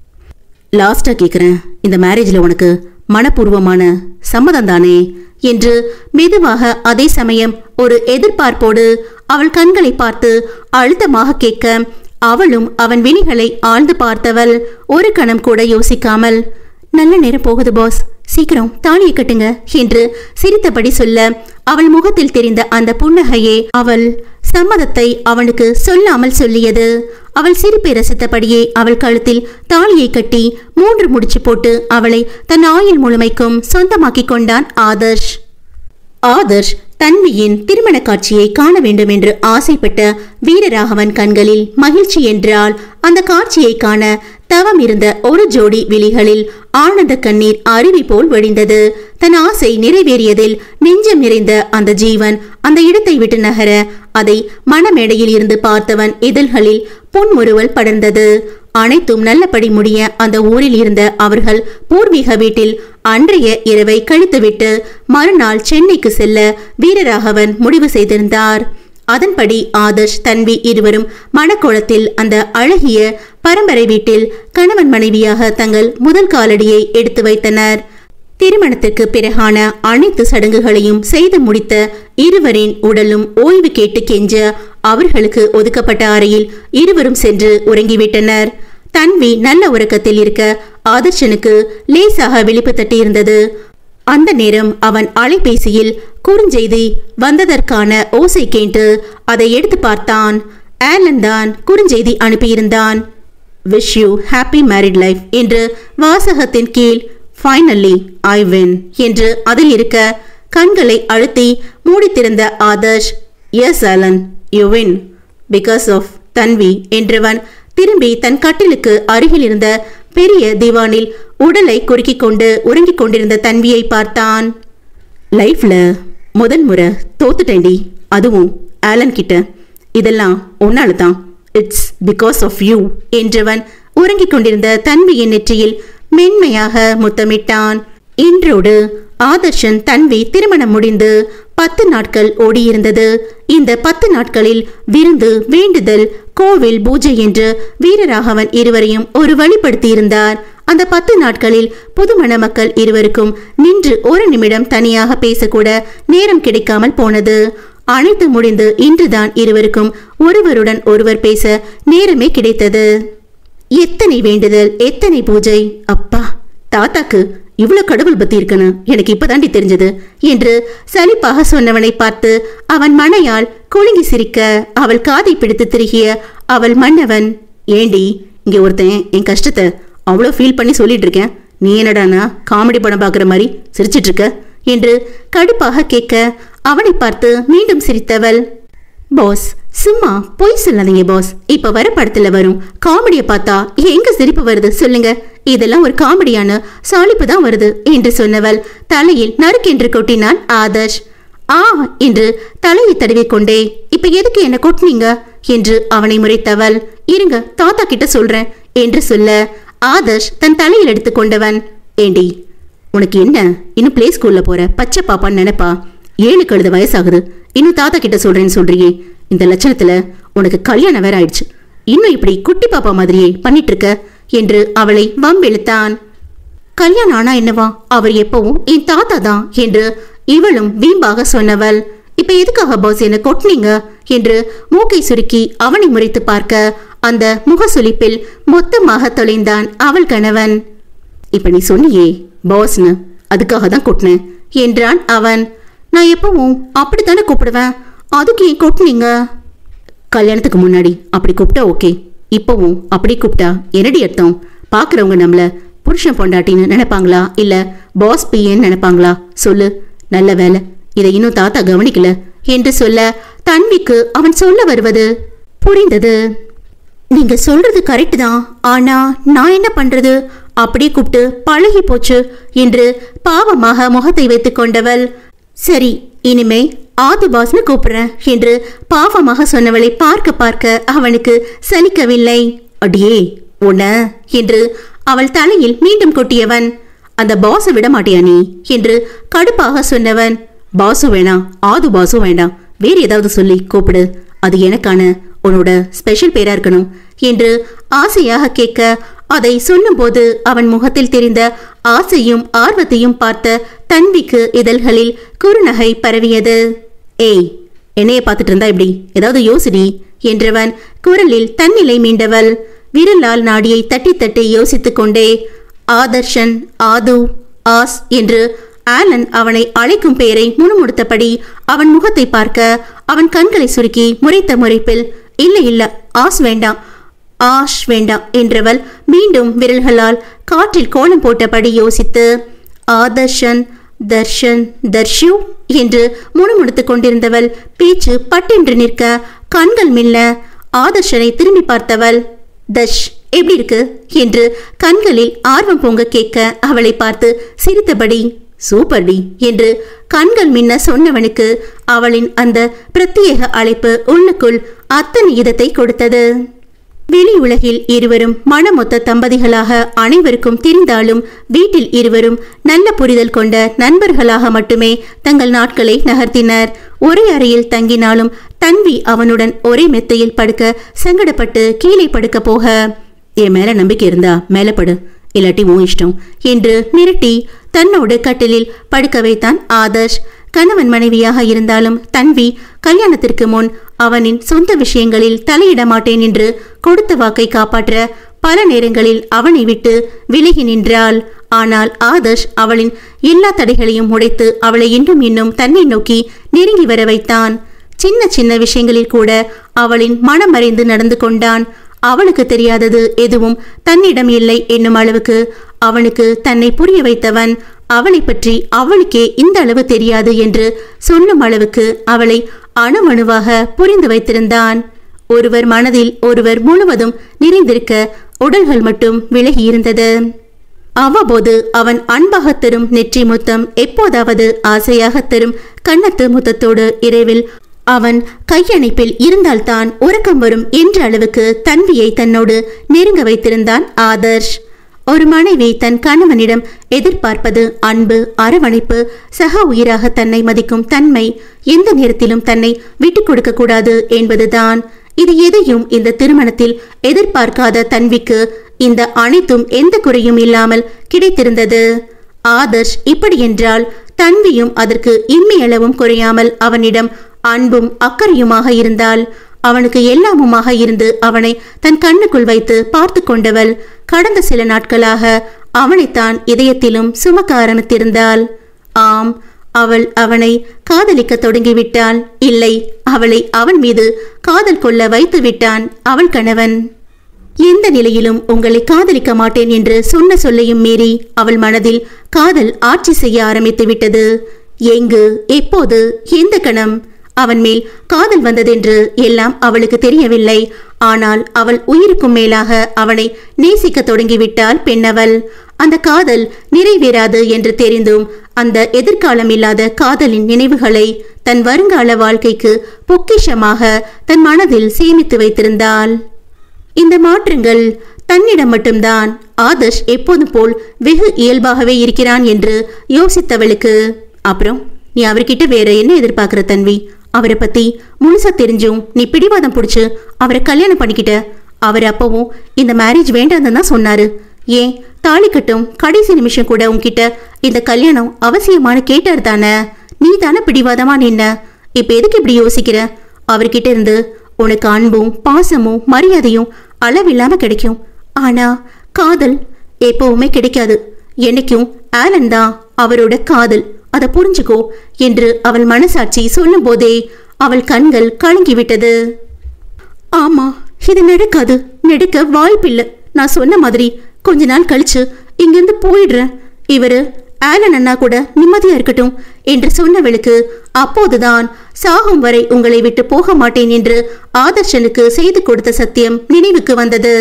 Speaker 1: லாஸ்டா கேக்குறேன் இந்த மேரேஜ்ல உனக்கு மனப்பூர்வமான சம்மதம் தானே என்று மெதுவாக அதே சமயம் ஒரு எதிர்பார்ப்போடு அவள் கண்களை பார்த்து அழுத்தமாக கேட்க அவளும் அவன் விழிகளை ஆழ்ந்து பார்த்தவள் ஒரு கணம் கூட யோசிக்காமல் நல்ல நேரம் போகுது பாஸ் சீக்கிரம் தாலியை கட்டுங்க என்று சிரித்தபடி சொல்ல அவள் முகத்தில் தெரிந்த அந்த புன்னகையே அவள் சம்மதத்தை அவனுக்கு சொல்லாமல் சொல்லியது அவள் சிரிப்பை ரசித்தபடியே அவள் கழுத்தில் தாலியை கட்டி மூன்று முடிச்சு போட்டு அவளை தன் ஆயுள் முழுமைக்கும் சொந்தமாக்கிக் கொண்டான் ஆதர்ஷ் ஆதர்ஷ் தன்வியின் திருமண காட்சியை காண வேண்டும் என்று ஆசைப்பட்ட வீரராகவன் கண்களில் மகிழ்ச்சி என்றால் அந்த காட்சியை காண தவம் இருந்த ஒரு ஜோடி விழிகளில் ஆனந்த கண்ணீர் அருவி போல் வழிந்தது தன் ஆசை நிறைவேறியதில் நெஞ்சம் நிறைந்த அந்த ஜீவன் அந்த இடத்தை விட்டு நகர அதை மணமேடையில் இருந்து பார்த்தவன் இதழ்களில் புன்முறுவல் படர்ந்தது அனைத்தும் நல்லபடி முடிய அந்த ஊரில் இருந்த அவர்கள் பூர்வீக வீட்டில் அன்றைய இரவை கழித்துவிட்டு மறுநாள் சென்னைக்கு செல்ல வீரராகவன் முடிவு செய்திருந்தார் அதன்படி ஆதர்ஷ் தன்வி இருவரும் மணக்கோலத்தில் அந்த அழகிய பரம்பரை வீட்டில் கணவன் மனைவியாக தங்கள் முதல் காலடியை எடுத்து வைத்தனர் திருமணத்திற்கு பிறகான அனைத்து சடங்குகளையும் செய்து முடித்த இருவரின் உடலும் ஓய்வு கேட்டு கெஞ்ச அவர்களுக்கு ஒதுக்கப்பட்ட அறையில் இருவரும் சென்று உறங்கிவிட்டனர் தன்வி நல்ல உறக்கத்தில் இருக்க ஆதர்ஷனுக்கு லேசாக விழிப்பு தட்டியிருந்தது அந்த நேரம் அவன் அலைபேசியில் குறுஞ்செய்தி வந்ததற்கான ஓசை கேட்டு அதை எடுத்து பார்த்தான் ஆலன் தான் குறுஞ்செய்தி அனுப்பியிருந்தான் wish you happy married life என்று வாசகத்தின் கீழ் ஃபைனலி ஐ வின் என்று அதில் இருக்க கண்களை அழுத்தி மூடித்திருந்த Adarsh yes Alan you win because of Tanvi என்றவன் திரும்பி தன் கட்டிலுக்கு அருகில் இருந்த பெரிய திவானில் உடலை குறுக்கிக் கொண்டு உறங்கிக் கொண்டிருந்த தன்வியை பார்த்தான் லைஃப்ல முதல் முறை தோத்துட்டேன்டி அதுவும் ஆலன் கிட்ட இதெல்லாம் உன்னால தான் இட்ஸ் பிகாஸ் ஆஃப் யூ என்றவன் உறங்கிக் கொண்டிருந்த தன்வியின் நெற்றியில் மென்மையாக முத்தமிட்டான் இன்றோடு ஆதர்ஷன் தன்வி திருமணம் முடிந்து பத்து நாட்கள் ஓடியிருந்தது இந்த பத்து நாட்களில் விருந்து வேண்டுதல் கோவில் பூஜை என்று வீரராகவன் இருவரையும் ஒரு வழிப்படுத்தியிருந்தார் அந்த பத்து நாட்களில் புது மணமக்கள் இருவருக்கும் நின்று ஒரு நிமிடம் தனியாக பேசக்கூட நேரம் கிடைக்காமல் போனது அனைத்து முடிந்து இன்றுதான் இருவருக்கும் ஒருவருடன் ஒருவர் பேச நேரமே கிடைத்தது எத்தனை வேண்டுதல் எத்தனை பூஜை அப்பா தாத்தாக்கு இவ்வளவு கடவுள் பத்தி இருக்குன்னு எனக்கு இப்பதாண்டி தெரிஞ்சது என்று சலிப்பாக சொன்னவனை பார்த்து அவன் மனையால் குலுங்கி சிரிக்க அவள் காதை பிடித்து திருகிய அவள் மன்னவன் ஏண்டி இங்க ஒருத்தன் என் கஷ்டத்தை அவ்வளோ ஃபீல் பண்ணி சொல்லிட்டு இருக்கேன் நீ என்னடானா காமெடி படம் பார்க்குற மாதிரி சிரிச்சிட்டு இருக்க என்று கடுப்பாக கேட்க அவனை பார்த்து மீண்டும் சிரித்தவள் பாஸ் சும்மா பொய் சொல்லாதீங்க பாஸ் இப்ப வர படத்துல வரும் காமெடியை பார்த்தா எங்க சிரிப்பு வருது சொல்லுங்க இதெல்லாம் ஒரு காமெடியான சாலிப்பு தான் வருது என்று சொன்னவள் தலையில் நறுக்கென்று கொட்டினான் ஆதர்ஷ் ஆ என்று தலையை தடவிக் கொண்டே இப்ப எதுக்கு என்ன கொட்டினீங்க என்று அவனை முறைத்தவள் இருங்க தாத்தா கிட்ட சொல்றேன் என்று சொல்ல ஆதர்ஷ் தன் தலையில் எடுத்துக்கொண்டவன் ஏண்டி உனக்கு என்ன இன்னும் பிளே ஸ்கூல்ல போற பச்சை பாப்பான்னு நினைப்பா ஏழு கழுத வயசாகுது இன்னும் தாத்தா கிட்ட சொல்றேன்னு சொல்றியே இந்த லட்சணத்துல உனக்கு கல்யாணம் வேற ஆயிடுச்சு இன்னும் இப்படி குட்டி பாப்பா மாதிரியே பண்ணிட்டு இருக்க என்று அவளை வம்பிழுத்தான் கல்யாணம் ஆனா என்னவா அவர் எப்பவும் என் தாத்தா தான் என்று இவளும் வீம்பாக சொன்னவள் இப்ப எதுக்காக பாஸ் என்ன கொட்டினீங்க என்று மூக்கை சுருக்கி அவனை முறைத்து பார்க்க அந்த முகசுளிப்பில் மொத்தமாக தொலைந்தான் அவள் கணவன் இப்ப நீ சொன்னியே பாஸ்னு அதுக்காக தான் கொட்டினேன் என்றான் அவன் நான் எப்பவும் அப்படித்தானே கூப்பிடுவேன் அதுக்கு ஏன் கொட்டினீங்க கல்யாணத்துக்கு முன்னாடி அப்படி கூப்பிட்டா ஓகே இப்போவும் அப்படி கூப்பிட்டா என்னடி அர்த்தம் பார்க்குறவங்க நம்மள புருஷன் பொண்டாட்டின்னு நினைப்பாங்களா இல்ல பாஸ் பிஏன்னு நினைப்பாங்களா சொல்லு நல்ல வேலை இதை இன்னும் தாத்தா கவனிக்கல என்று சொல்ல தன்விக்கு அவன் சொல்ல வருவது புரிந்தது நீங்க சொல்றது கரெக்ட் தான் ஆனா நான் என்ன பண்றது அப்படியே கூப்பிட்டு பழகி போச்சு என்று பாவமாக முகத்தை வைத்துக் கொண்டவள் சரி இனிமே ஆது பாஸ்னு கூப்பிடுறேன் என்று பாவமாக சொன்னவளை பார்க்க பார்க்க அவனுக்கு சலிக்கவில்லை அடியே உன்ன என்று அவள் தலையில் மீண்டும் கொட்டியவன் அந்த பாஸை விட மாட்டியா நீ என்று கடுப்பாக சொன்னவன் பாசு வேணாம் ஆது பாசு வேண்டாம் வேறு ஏதாவது சொல்லி கூப்பிடு அது எனக்கான உன்னோட ஸ்பெஷல் பேரா இருக்கணும் என்று ஆசையாக கேட்க அதை சொல்லும்போது அவன் முகத்தில் தெரிந்த ஆசையும் ஆர்வத்தையும் பார்த்த தன்விக்கு இதழ்களில் குறுநகை பரவியது ஏய் என்னைய பார்த்துட்டு இருந்தா இப்படி ஏதாவது யோசிடி என்றவன் குரலில் தன்னிலை மீண்டவள் விரலால் நாடியை தட்டி தட்டி யோசித்துக் கொண்டே ஆதர்ஷன் ஆது ஆஸ் என்று ஆலன் அவனை அழைக்கும் பெயரை முணுமுணுத்தபடி அவன் முகத்தை பார்க்க அவன் கண்களை சுருக்கி முறைத்த முறைப்பில் இல்ல இல்ல ஆஸ் வேண்டாம் ஆஷ் வேண்டாம் என்றவள் மீண்டும் விரல்களால் காற்றில் கோலம் போட்டபடி யோசித்து ஆதர்ஷன் தர்ஷன் தர்ஷு என்று முணுமுணுத்துக் கொண்டிருந்தவள் பேச்சு பட்டென்று நிற்க கண்கள் மில்ல ஆதர்ஷனை திரும்பி பார்த்தவள் தஷ் எப்படி இருக்கு என்று கண்களில் ஆர்வம் பொங்க கேட்க அவளை பார்த்து சிரித்தபடி சூப்பர் டி என்று கண்கள் மின்ன சொன்னவனுக்கு அவளின் அந்த பிரத்யேக அழைப்பு உள்ளுக்குள் அத்தனை இதத்தை கொடுத்தது வெளி உலகில் இருவரும் மனமொத்த தம்பதிகளாக அனைவருக்கும் தெரிந்தாலும் வீட்டில் இருவரும் நல்ல புரிதல் கொண்ட நண்பர்களாக மட்டுமே தங்கள் நாட்களை நகர்த்தினர் ஒரே அறையில் தங்கினாலும் தன்வி அவனுடன் ஒரே மெத்தையில் படுக்க சங்கடப்பட்டு கீழே படுக்க போக என் மேல நம்பிக்கை இருந்தா மேல படு இல்லாட்டி உன் இஷ்டம் என்று மிரட்டி தன்னோடு கட்டிலில் படுக்க வைத்தான் ஆதர்ஷ் கணவன் மனைவியாக இருந்தாலும் தன்வி கல்யாணத்திற்கு முன் அவனின் சொந்த விஷயங்களில் தலையிட மாட்டேன் என்று கொடுத்த வாக்கை காப்பாற்ற பல நேரங்களில் அவனை விட்டு விலகி நின்றாள் ஆனால் ஆதர்ஷ் அவளின் எல்லா தடைகளையும் உடைத்து அவளை இன்னும் இன்னும் தன்னை நோக்கி நெருங்கி வர வைத்தான் சின்ன சின்ன விஷயங்களில் கூட அவளின் மனமறிந்து நடந்து கொண்டான் அவளுக்கு தெரியாதது எதுவும் தன்னிடம் இல்லை என்னும் அளவுக்கு அவனுக்கு தன்னை புரிய வைத்தவன் அவளை பற்றி அவளுக்கே இந்த அளவு தெரியாது என்று சொல்லும் அளவுக்கு அவளை அணுவணுவாக புரிந்து வைத்திருந்தான் ஒருவர் மனதில் ஒருவர் முழுவதும் நிறைந்திருக்க உடல்கள் மட்டும் விலகி இருந்தது அவ்வப்போது அவன் அன்பாக தரும் நெற்றி முத்தம் எப்போதாவது ஆசையாக தரும் கன்னத்து முத்தத்தோடு இரவில் அவன் கையணைப்பில் இருந்தால்தான் உறக்கம் வரும் என்ற அளவுக்கு தன்வியை தன்னோடு நெருங்க வைத்திருந்தான் ஆதர்ஷ் ஒரு மனைவி தன் கணவனிடம் எதிர்பார்ப்பது அன்பு அரவணைப்பு சக உயிராக தன்னை மதிக்கும் தன்மை எந்த நேரத்திலும் தன்னை விட்டுக் கொடுக்க கூடாது என்பதுதான் இது எதையும் இந்த திருமணத்தில் எதிர்பார்க்காத தன்விக்கு இந்த அனைத்தும் எந்த குறையும் இல்லாமல் கிடைத்திருந்தது ஆதர்ஷ் இப்படி என்றால் தன்வியும் அதற்கு இம்மியளவும் குறையாமல் அவனிடம் அன்பும் அக்கறையுமாக இருந்தால் அவனுக்கு எல்லாமுமாக இருந்து அவனை தன் கண்ணுக்குள் வைத்து பார்த்து கொண்டவள் கடந்த சில நாட்களாக அவனைத்தான் இதயத்திலும் சுமக்க ஆரம்பித்திருந்தாள் ஆம் அவள் அவனை காதலிக்க தொடங்கிவிட்டாள் இல்லை அவளை அவன் மீது காதல் கொள்ள வைத்து விட்டான் அவள் கணவன் எந்த நிலையிலும் உங்களை காதலிக்க மாட்டேன் என்று சொன்ன சொல்லையும் மீறி அவள் மனதில் காதல் ஆட்சி செய்ய ஆரம்பித்து விட்டது எங்கு எப்போது எந்த கணம் அவன் மேல் காதல் வந்ததென்று எல்லாம் அவளுக்கு தெரியவில்லை ஆனால் அவள் உயிருக்கும் மேலாக அவனை நேசிக்க தொடங்கிவிட்டாள் பெண்ணவள் அந்த காதல் நிறைவேறாது என்று தெரிந்தும் அந்த எதிர்காலம் இல்லாத காதலின் நினைவுகளை தன் வருங்கால வாழ்க்கைக்கு பொக்கிஷமாக தன் மனதில் சேமித்து வைத்திருந்தாள் இந்த மாற்றங்கள் தன்னிடம் மட்டும்தான் ஆதர்ஷ் எப்போதும் போல் வெகு இயல்பாகவே இருக்கிறான் என்று யோசித்தவளுக்கு அப்புறம் நீ அவர்கிட்ட வேற என்ன எதிர்பார்க்கிற தன்வி அவரை பத்தி முழுசா தெரிஞ்சும் நீ பிடிவாதம் பிடிச்சு அவரை கல்யாணம் பண்ணிக்கிட்ட அவர் அப்பவும் இந்த மேரேஜ் வேண்டாம்னு தான் சொன்னாரு ஏன் தாலி கட்டும் கடைசி நிமிஷம் கூட உன்கிட்ட இந்த கல்யாணம் அவசியமான கேட்டார் தானே நீ தானே பிடிவாதமா நின்ன இப்ப எதுக்கு இப்படி யோசிக்கிற அவர்கிட்ட இருந்து உனக்கு அன்பும் பாசமும் மரியாதையும் அளவில்லாம கிடைக்கும் ஆனா காதல் எப்பவுமே கிடைக்காது என்னைக்கும் ஆலன் தான் அவரோட காதல் அதை புரிஞ்சுக்கோ என்று அவள் மனசாட்சி சொல்லும் போதே அவள் கண்கள் கலங்கி விட்டது ஆமா இது நடக்காது நடக்க வாய்ப்பில்லை நான் சொன்ன மாதிரி கொஞ்ச நாள் கழிச்சு இங்கிருந்து போயிடுறேன் இவரு ஆலன் அண்ணா கூட நிம்மதியா இருக்கட்டும் என்று சொன்னவளுக்கு அப்போதுதான் சாகும் வரை உங்களை விட்டு போக மாட்டேன் என்று ஆதர்ஷனுக்கு செய்து கொடுத்த சத்தியம் நினைவுக்கு வந்தது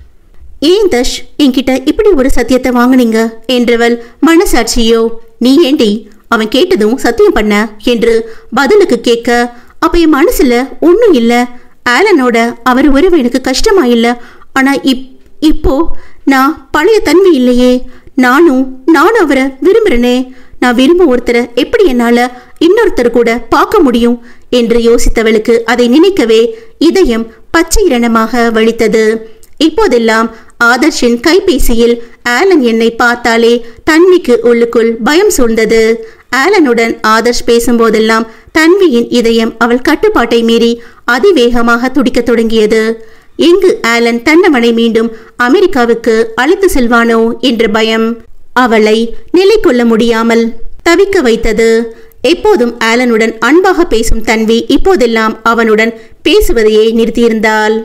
Speaker 1: ஏன் தஷ் என்கிட்ட இப்படி ஒரு சத்தியத்தை வாங்குனீங்க என்றவள் மனசாட்சியோ நீ ஏண்டி அவன் கேட்டதும் சத்தியம் பண்ண என்று பதிலுக்கு கேட்க அப்ப என் மனசுல ஒண்ணும் இல்ல ஆலனோட அவர் உறவு எனக்கு கஷ்டமா இல்ல ஆனா இப் இப்போ நான் பழைய தன்மை இல்லையே நானும் நானும் அவரை விரும்புறேனே நான் விரும்பும் ஒருத்தரை எப்படி என்னால இன்னொருத்தர் கூட பார்க்க முடியும் என்று யோசித்தவளுக்கு அதை நினைக்கவே இதயம் பச்சை இரணமாக வலித்தது இப்போதெல்லாம் ஆதர்ஷின் கைபேசியில் ஆலன் என்னை பார்த்தாலே தன்விக்கு உள்ளுக்குள் பயம் சூழ்ந்தது ஆலனுடன் ஆதர்ஷ் பேசும்போதெல்லாம் தன்வியின் இதயம் அவள் கட்டுப்பாட்டை மீறி அதிவேகமாக துடிக்கத் தொடங்கியது எங்கு ஆலன் தன்னவனை மீண்டும் அமெரிக்காவுக்கு அழைத்து செல்வானோ என்ற பயம் அவளை நிலை கொள்ள முடியாமல் தவிக்க வைத்தது எப்போதும் ஆலனுடன் அன்பாக பேசும் தன்வி இப்போதெல்லாம் அவனுடன் பேசுவதையே நிறுத்தியிருந்தாள்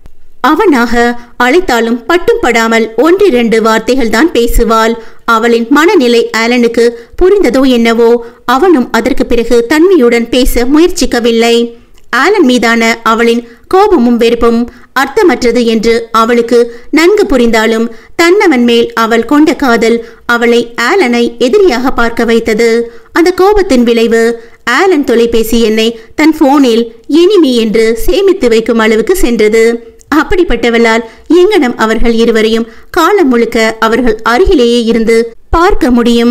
Speaker 1: அவனாக அழைத்தாலும் பட்டும் படாமல் ஒன்றிரண்டு வார்த்தைகள் தான் பேசுவாள் அவளின் மனநிலை ஆலனுக்கு புரிந்ததோ என்னவோ அவனும் அதற்கு பிறகு தன்மையுடன் பேச முயற்சிக்கவில்லை ஆலன் மீதான அவளின் கோபமும் வெறுப்பும் அர்த்தமற்றது என்று அவளுக்கு நன்கு புரிந்தாலும் தன்னவன் மேல் அவள் கொண்ட காதல் அவளை ஆலனை எதிரியாக பார்க்க வைத்தது அந்த கோபத்தின் விளைவு ஆலன் தொலைபேசி எண்ணை தன் போனில் இனிமி என்று சேமித்து வைக்கும் அளவுக்கு சென்றது அப்படிப்பட்டவளால் எங்கனம் அவர்கள் இருவரையும் காலம் முழுக்க அவர்கள் அருகிலேயே இருந்து பார்க்க முடியும்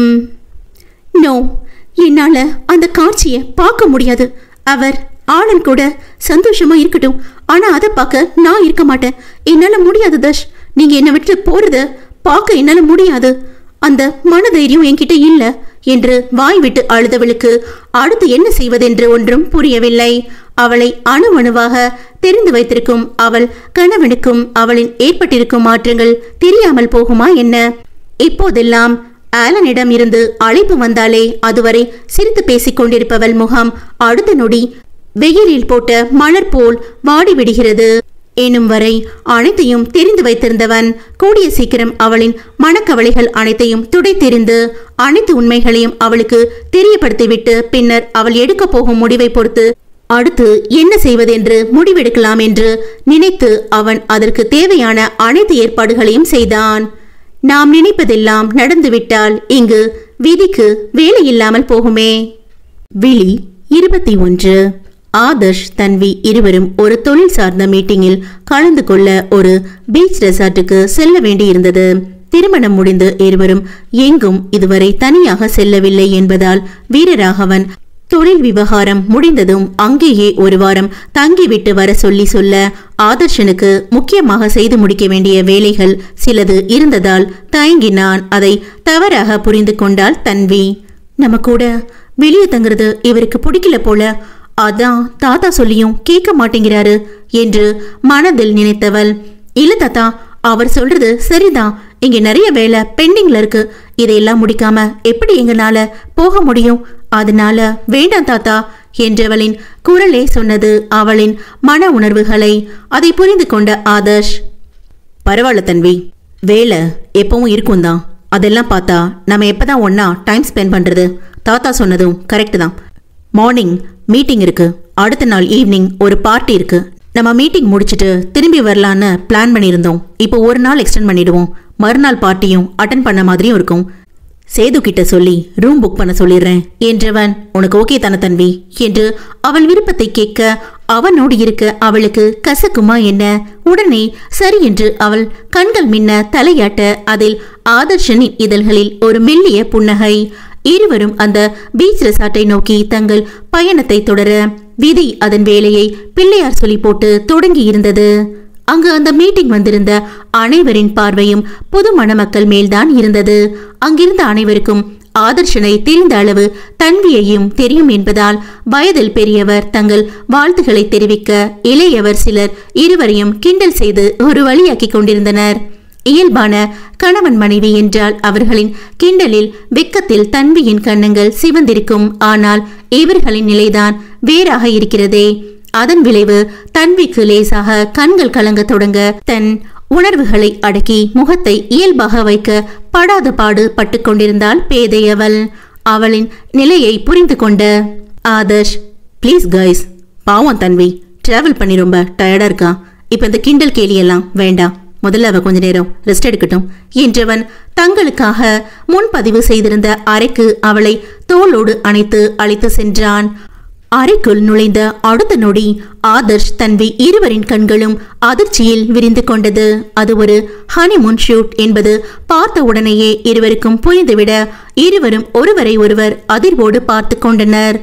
Speaker 1: நோ என்னால அந்த காட்சியை பார்க்க முடியாது அவர் ஆளன் கூட சந்தோஷமா இருக்கட்டும் ஆனா அதை பார்க்க நான் இருக்க மாட்டேன் என்னால முடியாது தஷ் நீங்க என்னை விட்டு போறத பார்க்க என்னால முடியாது அந்த மனதைரியம் என்கிட்ட இல்ல என்று வாய் விட்டு அழுதவளுக்கு அடுத்து என்ன செய்வதென்று ஒன்றும் புரியவில்லை அவளை அணு அணுவாக தெரிந்து வைத்திருக்கும் அவள் கணவனுக்கும் அவளின் ஏற்பட்டிருக்கும் மாற்றங்கள் தெரியாமல் போகுமா என்ன இப்போதெல்லாம் ஆலனிடம் இருந்து அழைப்பு வந்தாலே அதுவரை சிரித்து பேசிக் கொண்டிருப்பவள் முகம் அடுத்த நொடி வெயிலில் போட்ட மலர் போல் வாடிவிடுகிறது எனும் வரை அனைத்தையும் தெரிந்து வைத்திருந்தவன் கூடிய சீக்கிரம் அவளின் மனக்கவலைகள் அனைத்தையும் துடைத்தெறிந்து அனைத்து உண்மைகளையும் அவளுக்கு தெரியப்படுத்திவிட்டு பின்னர் அவள் எடுக்கப் போகும் முடிவை பொறுத்து அடுத்து என்ன செய்வதென்று முடிவெடுக்கலாம் என்று நினைத்து அவன் அதற்கு தேவையான அனைத்து ஏற்பாடுகளையும் செய்தான் நாம் நினைப்பதெல்லாம் நடந்துவிட்டால் இங்கு விதிக்கு வேலை இல்லாமல் போகுமே விழி இருபத்தி ஒன்று ஆதர்ஷ் தன்வி இருவரும் ஒரு தொழில் சார்ந்த மீட்டிங்கில் கலந்து கொள்ள ஒரு பீச் ரெசார்ட்டுக்கு செல்ல வேண்டியிருந்தது திருமணம் முடிந்து இருவரும் எங்கும் இதுவரை தனியாக செல்லவில்லை என்பதால் வீரராகவன் தொழில் விவகாரம் முடிந்ததும் அங்கேயே ஒரு வாரம் தங்கிவிட்டு வர சொல்லி சொல்ல ஆதர்ஷனுக்கு முக்கியமாக செய்து முடிக்க வேண்டிய வேலைகள் சிலது இருந்ததால் தயங்கினான் அதை தவறாக புரிந்து கொண்டாள் தன்வி நம்ம கூட வெளியே தங்குறது இவருக்கு பிடிக்கல போல அதான் தாத்தா சொல்லியும் கேட்க மாட்டேங்கிறாரு என்று மனதில் நினைத்தவள் இல்ல தாத்தா அவர் சொல்றது சரிதான் இங்க நிறைய வேலை பெண்டிங்ல இருக்கு இதையெல்லாம் முடிக்காம எப்படி எங்கனால போக முடியும் அதனால வேண்டாம் தாத்தா என்றவளின் குரலே சொன்னது அவளின் மன உணர்வுகளை அதை புரிந்து கொண்ட ஆதர்ஷ் பரவாயில்ல தன்வி வேலை எப்பவும் இருக்கும் தான் அதெல்லாம் பார்த்தா நம்ம எப்பதான் ஒண்ணா டைம் ஸ்பெண்ட் பண்றது தாத்தா சொன்னதும் கரெக்ட் தான் மார்னிங் மீட்டிங் இருக்கு அடுத்த நாள் ஈவினிங் ஒரு பார்ட்டி இருக்கு நம்ம மீட்டிங் முடிச்சிட்டு திரும்பி வரலான்னு பிளான் பண்ணியிருந்தோம் இப்போ ஒரு நாள் எக்ஸ்டெண்ட் பண்ணிடுவோம் மறுநாள் பார்ட்டியும் அட்டன் பண்ண மாதிரியும் இருக்கும் சேது கிட்ட சொல்லி ரூம் புக் பண்ண சொல்லிடுறேன் என்றவன் உனக்கு ஓகே தானே தன்வி என்று அவள் விருப்பத்தை கேட்க அவனோடு இருக்க அவளுக்கு கசக்குமா என்ன உடனே சரி என்று அவள் கண்கள் மின்ன தலையாட்ட அதில் ஆதர்ஷனின் இதழ்களில் ஒரு மெல்லிய புன்னகை இருவரும் அந்த பீச் ரெசார்ட்டை நோக்கி தங்கள் பயணத்தை தொடர விதி அதன் வேலையை பிள்ளையார் சொல்லி போட்டு தொடங்கி இருந்தது அங்கு அந்த மீட்டிங் வந்திருந்த அனைவரின் பார்வையும் புது மணமக்கள் மேல்தான் இருந்தது அங்கிருந்த அனைவருக்கும் ஆதர்ஷனை தெரிந்த அளவு தன்வியையும் தெரியும் என்பதால் வயதில் பெரியவர் தங்கள் வாழ்த்துக்களை தெரிவிக்க இளையவர் சிலர் இருவரையும் கிண்டல் செய்து ஒரு வழியாக்கிக் கொண்டிருந்தனர் இயல்பான கணவன் மனைவி என்றால் அவர்களின் கிண்டலில் வெக்கத்தில் தன்வியின் கண்ணங்கள் சிவந்திருக்கும் ஆனால் இவர்களின் நிலைதான் வேறாக இருக்கிறதே அதன் விளைவு தன்விக்கு லேசாக கண்கள் கலங்க தொடங்க தன் உணர்வுகளை அடக்கி முகத்தை இயல்பாக வைக்க படாத பாடு பட்டு கொண்டிருந்தாள் பேதையவள் அவளின் நிலையை புரிந்து கொண்ட ஆதர்ஷ் ப்ளீஸ் கைஸ் பாவம் தன்வி டிராவல் பண்ணி ரொம்ப டயர்டா இருக்கா இப்ப இந்த கிண்டல் கேலியெல்லாம் வேண்டாம் முதல்ல அவ கொஞ்ச நேரம் ரெஸ்ட் எடுக்கட்டும் என்றவன் தங்களுக்காக முன்பதிவு செய்திருந்த அறைக்கு அவளை தோளோடு அணைத்து அழைத்து சென்றான் அறைக்குள் நுழைந்த அடுத்த நொடி ஆதர்ஷ் தன்வி இருவரின் கண்களும் அதிர்ச்சியில் விரிந்து கொண்டது அது ஒரு ஹனிமூன் ஷூட் என்பது பார்த்த உடனேயே இருவருக்கும் புரிந்துவிட இருவரும் ஒருவரை ஒருவர் அதிர்வோடு பார்த்து கொண்டனர்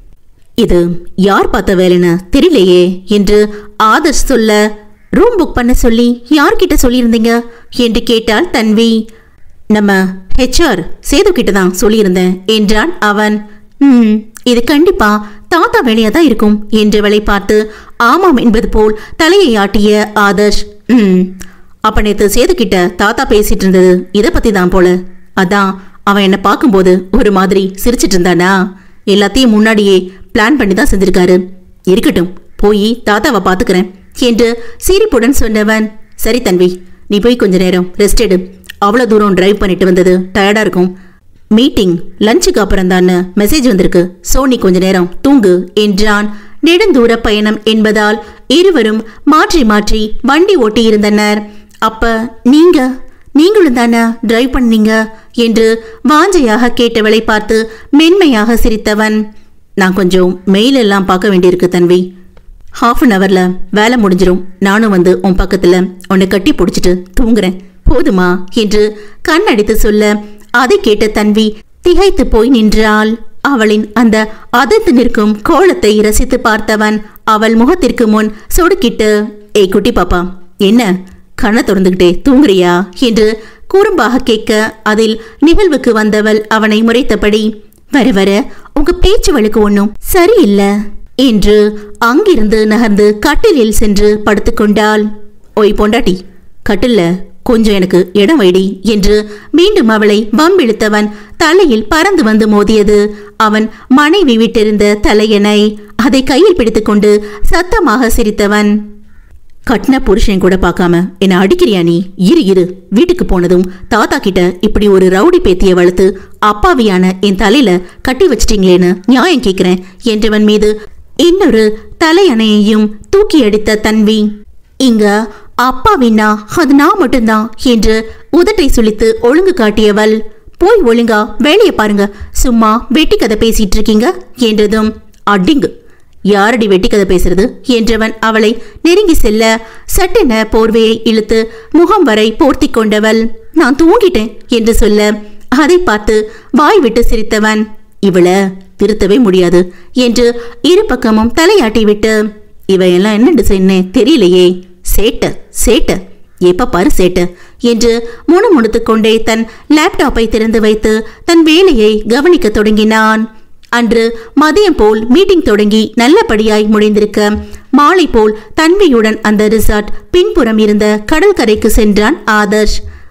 Speaker 1: இது யார் பார்த்த வேலைன்னு தெரியலையே என்று ஆதர்ஷ் சொல்ல ரூம் புக் பண்ண சொல்லி யார்கிட்ட சொல்லியிருந்தீங்க என்று கேட்டாள் தன்வி நம்ம ஹெச்ஆர் சேது கிட்ட தான் சொல்லியிருந்தேன் என்றான் அவன் ம் இது கண்டிப்பா தாத்தா வேலையா தான் இருக்கும் என்றவளை பார்த்து ஆமாம் என்பது போல் தலையை ஆட்டிய ஆதர்ஷ் ம் அப்ப நேத்து சேது கிட்ட தாத்தா பேசிட்டு இருந்தது இதை பத்தி தான் போல அதான் அவன் என்ன பார்க்கும்போது ஒரு மாதிரி சிரிச்சிட்டு இருந்தானா எல்லாத்தையும் முன்னாடியே பிளான் பண்ணி தான் செஞ்சிருக்காரு இருக்கட்டும் போய் தாத்தாவை பார்த்துக்கிறேன் என்று சிரிப்புடன் சொன்னவன் சரி தன்வி நீ போய் கொஞ்ச நேரம் ரெஸ்ட் எடு அவ்வளோ தூரம் டிரைவ் பண்ணிட்டு வந்தது டயர்டா இருக்கும் மீட்டிங் லஞ்சுக்கு அப்புறம் தான் மெசேஜ் வந்திருக்கு சோ நீ கொஞ்ச நேரம் தூங்கு என்றான் நெடுந்தூர பயணம் என்பதால் இருவரும் மாற்றி மாற்றி வண்டி ஓட்டி இருந்தனர் அப்ப நீங்க நீங்களும் தானே டிரைவ் பண்ணீங்க என்று வாஞ்சையாக கேட்டவளை பார்த்து மென்மையாக சிரித்தவன் நான் கொஞ்சம் மெயில் எல்லாம் பார்க்க வேண்டியிருக்கு தன்வி ஹாஃப் அன் ஹவர்ல வேலை முடிஞ்சிரும் நானும் வந்து உன் பக்கத்துல உன்னை கட்டி பிடிச்சிட்டு தூங்குறேன் போதுமா என்று கண்ணடித்து சொல்ல அதை கேட்ட தன்வி திகைத்து போய் நின்றாள் அவளின் அந்த அதிர்ந்து நிற்கும் கோலத்தை ரசித்து பார்த்தவன் அவள் முகத்திற்கு முன் சொடுக்கிட்டு ஏய் குட்டி பாப்பா என்ன கண்ணை திறந்துகிட்டே தூங்குறியா என்று குறும்பாக கேட்க அதில் நிகழ்வுக்கு வந்தவள் அவனை முறைத்தபடி வர வர உங்க பேச்சு வழக்கு ஒன்றும் சரியில்லை என்று அங்கிருந்து நகர்ந்து கட்டிலில் சென்று படுத்துக்கொண்டாள் ஓய் பொண்டாட்டி கட்டில்ல கொஞ்சம் எனக்கு இடம் வைடி என்று மீண்டும் அவளை வம்பிழுத்தவன் தலையில் பறந்து வந்து மோதியது அவன் மனைவி விட்டிருந்த தலையணை அதை கையில் பிடித்துக்கொண்டு சத்தமாக சிரித்தவன் கட்டின புருஷன் கூட பார்க்காம என்ன அடிக்கிறியா நீ இரு இரு வீட்டுக்கு போனதும் தாத்தா கிட்ட இப்படி ஒரு ரவுடி பேத்திய வளர்த்து அப்பாவியான என் தலையில கட்டி வச்சிட்டீங்களேன்னு நியாயம் கேட்கிறேன் என்றவன் மீது இன்னொரு தலையணையையும் தூக்கி அடித்த தன்வி இங்க அப்பாவின்னா அது நான் மட்டும்தான் என்று உதட்டை சுளித்து ஒழுங்கு காட்டியவள் போய் ஒழுங்கா வேலையை பாருங்க சும்மா வெட்டி கதை பேசிட்டு இருக்கீங்க என்றதும் அடிங்கு யாரடி வெட்டி கதை பேசுறது என்றவன் அவளை நெருங்கி செல்ல சட்டென போர்வையை இழுத்து முகம் வரை போர்த்தி கொண்டவள் நான் தூங்கிட்டேன் என்று சொல்ல அதை பார்த்து வாய் விட்டு சிரித்தவன் இவள திருத்தவே முடியாது என்று இரு பக்கமும் தலையாட்டி விட்டு இவையெல்லாம் என்ன டிசைன்னு தெரியலையே சேட்ட சேட்ட எப்ப பாரு சேட்ட என்று முணுமுணுத்துக் கொண்டே தன் லேப்டாப்பை திறந்து வைத்து தன் வேலையை கவனிக்கத் தொடங்கினான் அன்று மதியம் போல் மீட்டிங் தொடங்கி நல்லபடியாய் முடிந்திருக்க மாலை போல் தன்வியுடன் அந்த ரிசார்ட் பின்புறம் இருந்த கடற்கரைக்கு சென்றான் ஆதர்ஷ்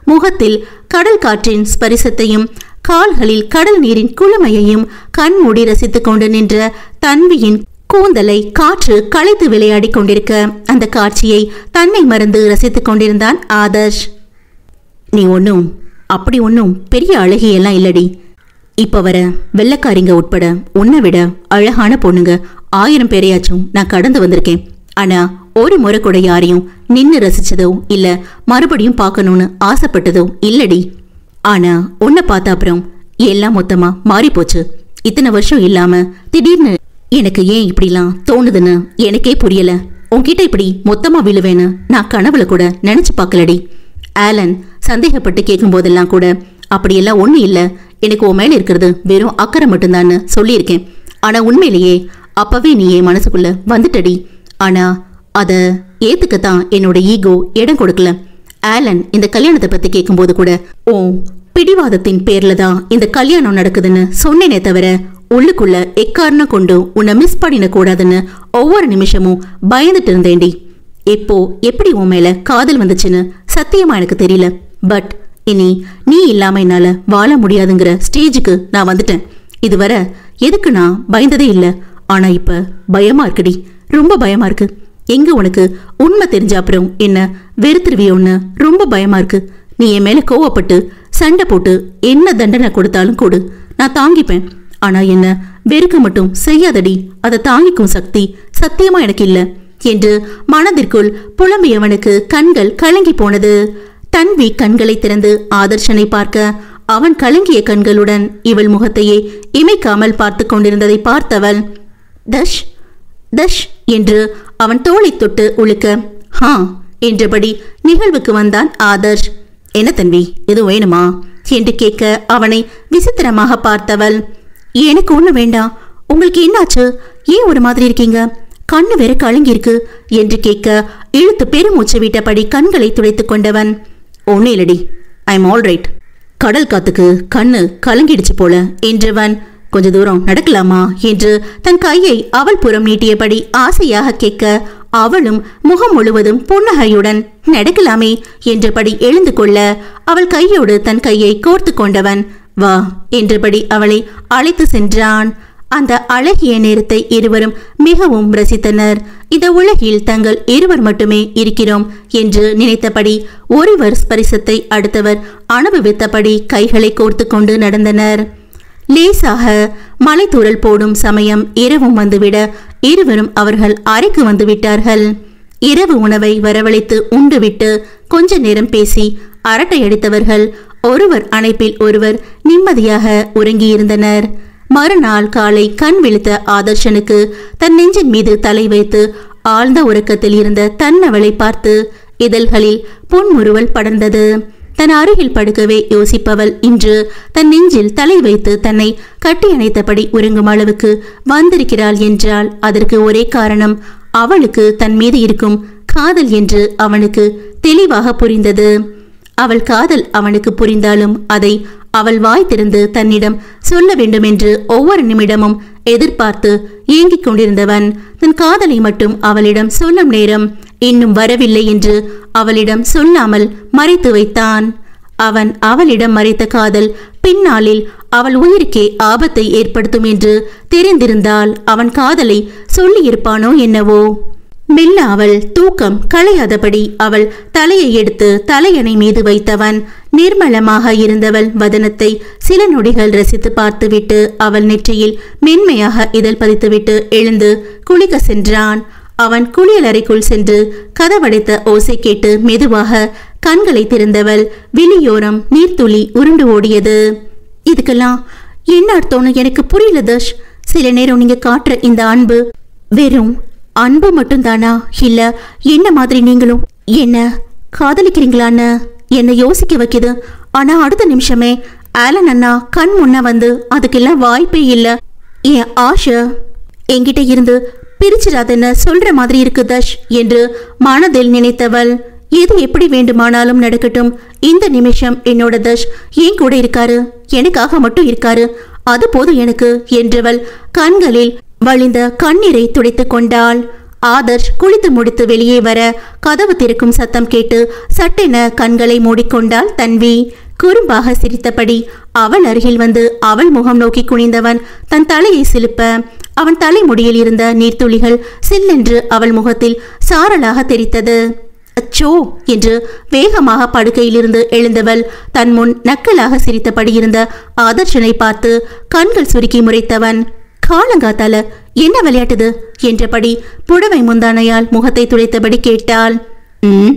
Speaker 1: முகத்தில் கடல் காற்றின் ஸ்பரிசத்தையும் கால்களில் கடல் நீரின் குளுமையையும் கண்மூடி ரசித்துக் கொண்டு நின்ற தன்வியின் கூந்தலை காற்று களைத்து விளையாடிக் கொண்டிருக்க அந்த காட்சியை தன்னை மறந்து ரசித்துக் கொண்டிருந்தான் ஆதர்ஷ் நீ ஒன்றும் அப்படி ஒன்றும் பெரிய அழகியெல்லாம் இல்லடி இப்ப வர வெள்ளக்காரிங்க உட்பட உன்னை விட அழகான பொண்ணுங்க ஆயிரம் பேரையாச்சும் நான் கடந்து வந்திருக்கேன் ஆனா ஒரு முறை கூட யாரையும் நின்னு ரசிச்சதோ இல்ல மறுபடியும் பார்க்கணும்னு ஆசைப்பட்டதோ இல்லடி ஆனா உன்னை பார்த்த அப்புறம் எல்லாம் மொத்தமா மாறி போச்சு இத்தனை வருஷம் இல்லாம திடீர்னு எனக்கு ஏன் இப்படிலாம் தோணுதுன்னு எனக்கே புரியல உன்கிட்ட இப்படி மொத்தமா விழுவேன்னு நான் கனவுல கூட நினைச்சு பார்க்கலடி ஆலன் சந்தேகப்பட்டு கேட்கும் போதெல்லாம் கூட அப்படியெல்லாம் ஒன்றும் இல்லை எனக்கு உன் மேல இருக்கிறது வெறும் அக்கறை மட்டும்தான்னு சொல்லியிருக்கேன் ஆனா உண்மையிலேயே அப்பவே நீ என் மனசுக்குள்ள வந்துட்டடி ஆனா அத ஏத்துக்கத்தான் என்னோட ஈகோ இடம் கொடுக்கல ஆலன் இந்த கல்யாணத்தை பத்தி கேட்கும்போது கூட ஓ பிடிவாதத்தின் பேர்ல தான் இந்த கல்யாணம் நடக்குதுன்னு சொன்னேனே தவிர உள்ளுக்குள்ள எக்காரணம் கொண்டு உன்னை மிஸ் பண்ணிட கூடாதுன்னு ஒவ்வொரு நிமிஷமும் பயந்துட்டு இருந்தேன்டி எப்போ எப்படி உன் மேல காதல் வந்துச்சுன்னு சத்தியமா எனக்கு தெரியல பட் இனி நீ இல்லாம என்னால வாழ முடியாதுங்கிற ஸ்டேஜுக்கு நான் வந்துட்டேன் இதுவரை எதுக்கு நான் பயந்ததே இல்ல ஆனா இப்ப பயமா இருக்குடி ரொம்ப பயமா இருக்கு எங்க உனக்கு உண்மை தெரிஞ்ச அப்புறம் என்ன வெறுத்துருவியோன்னு ரொம்ப பயமா இருக்கு நீ என் மேல கோவப்பட்டு சண்டை போட்டு என்ன தண்டனை கொடுத்தாலும் கொடு நான் தாங்கிப்பேன் ஆனா என்ன வெறுக்க மட்டும் செய்யாதடி அதை தாங்கிக்கும் சக்தி சத்தியமா எனக்கு இல்ல என்று மனதிற்குள் புலம்பியவனுக்கு கண்கள் கலங்கி போனது தன்வி கண்களை திறந்து ஆதர்ஷனை பார்க்க அவன் கலங்கிய கண்களுடன் இவள் முகத்தையே இமைக்காமல் பார்த்து கொண்டிருந்ததை பார்த்தவள் தஷ் தஷ் என்று அவன் தோளை தொட்டு உழுக்க ஹா என்றபடி நிகழ்வுக்கு வந்தான் ஆதர்ஷ் என்ன தன்வி இது வேணுமா என்று கேட்க அவனை விசித்திரமாக பார்த்தவள் எனக்கு ஒண்ணு வேண்டாம் உங்களுக்கு என்னாச்சு ஏன் ஒரு மாதிரி இருக்கீங்க கண்ணு வேற கலங்கி இருக்கு என்று கேட்க இழுத்து பெருமூச்சு விட்டபடி கண்களை துடைத்துக் கொண்டவன் ஒன்னும் இல்லடி ஐ எம் ஆல் ரைட் கடல் காத்துக்கு கண்ணு கலங்கிடுச்சு போல என்றவன் கொஞ்ச தூரம் நடக்கலாமா என்று தன் கையை அவள் புறம் நீட்டியபடி ஆசையாக கேட்க அவளும் முகம் முழுவதும் புன்னகையுடன் நடக்கலாமே என்றபடி எழுந்து கொள்ள அவள் கையோடு தன் கையை கோர்த்து கொண்டவன் வா என்றபடி அவளை அழைத்து சென்றான் அந்த அழகிய நேரத்தை இருவரும் மிகவும் ரசித்தனர் இந்த உலகில் தங்கள் இருவர் மட்டுமே இருக்கிறோம் என்று நினைத்தபடி ஒருவர் ஸ்பரிசத்தை அடுத்தவர் அனுபவித்தபடி கைகளை கோர்த்து கொண்டு நடந்தனர் லேசாக மலைத்தூறல் போடும் சமயம் இரவும் வந்துவிட இருவரும் அவர்கள் அறைக்கு வந்து விட்டார்கள் இரவு உணவை வரவழைத்து உண்டுவிட்டு கொஞ்ச நேரம் பேசி அரட்டை அடித்தவர்கள் ஒருவர் அணைப்பில் ஒருவர் நிம்மதியாக உறங்கியிருந்தனர் மறுநாள் காலை கண் விழித்த ஆதர்ஷனுக்கு தன் நெஞ்சின் மீது தலை வைத்து ஆழ்ந்த உறக்கத்தில் இருந்த தன்னவளை பார்த்து இதழ்களில் புன்முறுவல் படர்ந்தது தன் அருகில் படுக்கவே யோசிப்பவள் இன்று தன் நெஞ்சில் தலை வைத்து தன்னை கட்டி அணைத்தபடி உறங்கும் அளவுக்கு வந்திருக்கிறாள் என்றால் அதற்கு ஒரே காரணம் அவளுக்கு தன் மீது இருக்கும் காதல் என்று அவனுக்கு தெளிவாக புரிந்தது அவள் காதல் அவனுக்கு புரிந்தாலும் அதை அவள் வாய் திறந்து தன்னிடம் சொல்ல வேண்டுமென்று ஒவ்வொரு நிமிடமும் எதிர்பார்த்து ஏங்கிக் கொண்டிருந்தவன் தன் காதலை மட்டும் அவளிடம் சொல்லும் நேரம் இன்னும் வரவில்லை என்று அவளிடம் சொல்லாமல் மறைத்து வைத்தான் அவன் அவளிடம் மறைத்த காதல் பின்னாளில் அவள் உயிருக்கே ஆபத்தை ஏற்படுத்தும் என்று தெரிந்திருந்தால் அவன் காதலை சொல்லியிருப்பானோ என்னவோ மெல்ல அவள் தூக்கம் களையாதபடி அவள் தலையை எடுத்து தலையணை மீது வைத்தவன் நிர்மலமாக இருந்தவள் வதனத்தை சில நொடிகள் ரசித்து பார்த்துவிட்டு அவள் நெற்றியில் மென்மையாக இதழ் பதித்துவிட்டு எழுந்து குளிக்க சென்றான் அவன் குளியலறைக்குள் சென்று கதவடைத்த ஓசை கேட்டு மெதுவாக கண்களை திறந்தவள் விழியோரம் நீர்த்துளி உருண்டு ஓடியது இதுக்கெல்லாம் என்ன அர்த்தம்னு எனக்கு புரியல தஷ் சில நேரம் நீங்க காட்டுற இந்த அன்பு வெறும் அன்பு மட்டும்தானா இல்ல என்ன மாதிரி நீங்களும் என்ன காதலிக்கிறீங்களான்னு என்னை யோசிக்க வைக்குது ஆனா அடுத்த நிமிஷமே ஆலன் அண்ணா கண் முன்ன வந்து அதுக்கெல்லாம் வாய்ப்பே இல்ல என் ஆஷை என்கிட்ட இருந்து பிரிச்சிடாதன்னு சொல்ற மாதிரி இருக்கு தஷ் என்று மனதில் நினைத்தவள் எது எப்படி வேண்டுமானாலும் நடக்கட்டும் இந்த நிமிஷம் என்னோட தஷ் ஏன் கூட இருக்காரு எனக்காக மட்டும் இருக்காரு அது போதும் எனக்கு என்றவள் கண்களில் வழிந்த கண்ணீரை துடைத்துக் கொண்டாள் ஆதர்ஷ் குளித்து முடித்து வெளியே வர கதவு திறக்கும் சத்தம் கேட்டு சட்டென கண்களை மூடிக்கொண்டாள் தன்வி குறும்பாக சிரித்தபடி அவள் அருகில் வந்து அவள் முகம் நோக்கி குனிந்தவன் தன் தலையை சிலுப்ப அவன் தலைமுடியில் இருந்த நீர்த்துளிகள் சில்லென்று அவள் முகத்தில் சாரலாக தெரித்தது அச்சோ என்று வேகமாக படுக்கையிலிருந்து எழுந்தவள் தன் முன் நக்கலாக சிரித்தபடி இருந்த ஆதர்ஷனை பார்த்து கண்கள் சுருக்கி முறைத்தவன் காலங்காத்தால என்ன விளையாட்டுது என்றபடி புடவை முந்தானையால் முகத்தை துடைத்தபடி கேட்டாள் ம்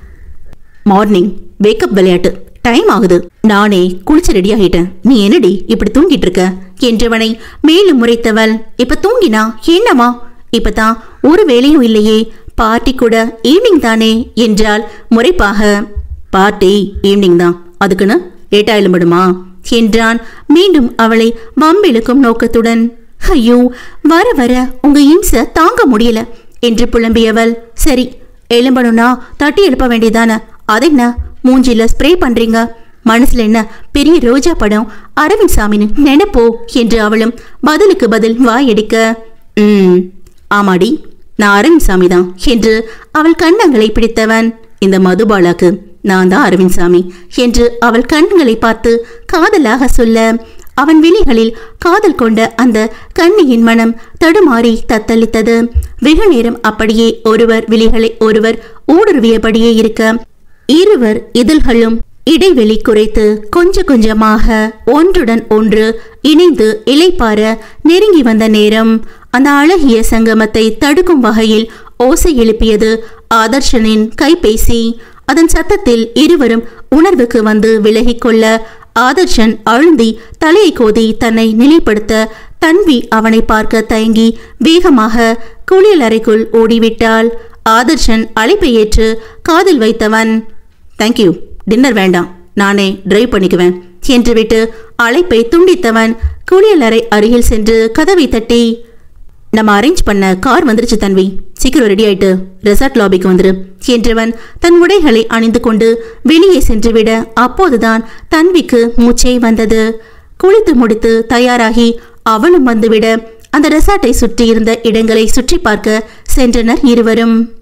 Speaker 1: மார்னிங் வேக்கப் விளையாட்டு டைம் ஆகுது நானே குளிச்சு ரெடி ஆகிட்டேன் நீ என்னடி இப்படி தூங்கிட்டு இருக்க என்றவனை மேலும் முறைத்தவள் இப்ப தூங்கினா என்னமா இப்பதான் ஒரு வேலையும் இல்லையே பார்ட்டி கூட ஈவினிங் தானே என்றால் முறைப்பாக பார்ட்டி ஈவினிங் தான் அதுக்குன்னு லேட்டா எழும்பிடுமா என்றான் மீண்டும் அவளை வம்பிழுக்கும் நோக்கத்துடன் ஐயோ வர வர உங்க இம்ச தாங்க முடியல என்று புலம்பியவள் சரி எழும்பணும்னா தட்டி எழுப்ப வேண்டியதானே அது என்ன மூஞ்சில ஸ்ப்ரே பண்றீங்க மனசுல என்ன பெரிய ரோஜா படம் அரவிந்த் சாமின்னு நினைப்போ என்று அவளும் பதிலுக்கு பதில் வாயடிக்க ம் ஆமாடி நான் அரவிந்த் சாமி தான் என்று அவள் கண்ணங்களை பிடித்தவன் இந்த மதுபாலாக்கு நான் தான் அரவிந்த் சாமி என்று அவள் கண்களை பார்த்து காதலாக சொல்ல அவன் விழிகளில் காதல் கொண்ட அந்த கண்ணியின் மனம் தடுமாறி தத்தளித்தது வெகு நேரம் அப்படியே ஒருவர் விழிகளை ஒருவர் ஊடுருவியபடியே இருக்க இருவர் இதழ்களும் இடைவெளி குறைத்து கொஞ்ச கொஞ்சமாக ஒன்றுடன் ஒன்று இணைந்து இலைப்பார நெருங்கி வந்த நேரம் அந்த அழகிய சங்கமத்தை தடுக்கும் வகையில் ஓசை எழுப்பியது ஆதர்ஷனின் கைபேசி அதன் சத்தத்தில் இருவரும் உணர்வுக்கு வந்து விலகிக் கொள்ள ஆதர்ஷன் அழுந்தி தலையை கோதி தன்னை நிலைப்படுத்த தன்வி அவனை பார்க்க தயங்கி வேகமாக குளியல் அறைக்குள் ஓடிவிட்டாள் ஆதர்ஷன் அழைப்பை ஏற்று காதில் வைத்தவன் தேங்க்யூ டின்னர் வேண்டாம் நானே டிரைவ் பண்ணிக்குவேன் என்று விட்டு அழைப்பை துண்டித்தவன் குளியலறை அருகில் சென்று கதவை தட்டி நம்ம அரேஞ்ச் பண்ண கார் வந்துருச்சு தன்வி சீக்கிரம் ரெடி ஆயிட்டு ரெசார்ட் லாபிக்கு வந்துரு என்றவன் தன் உடைகளை அணிந்து கொண்டு வெளியே சென்றுவிட அப்போதுதான் தன்விக்கு மூச்சை வந்தது குளித்து முடித்து தயாராகி அவனும் வந்துவிட அந்த ரெசார்ட்டை சுற்றி இருந்த இடங்களை சுற்றி பார்க்க சென்றனர் இருவரும்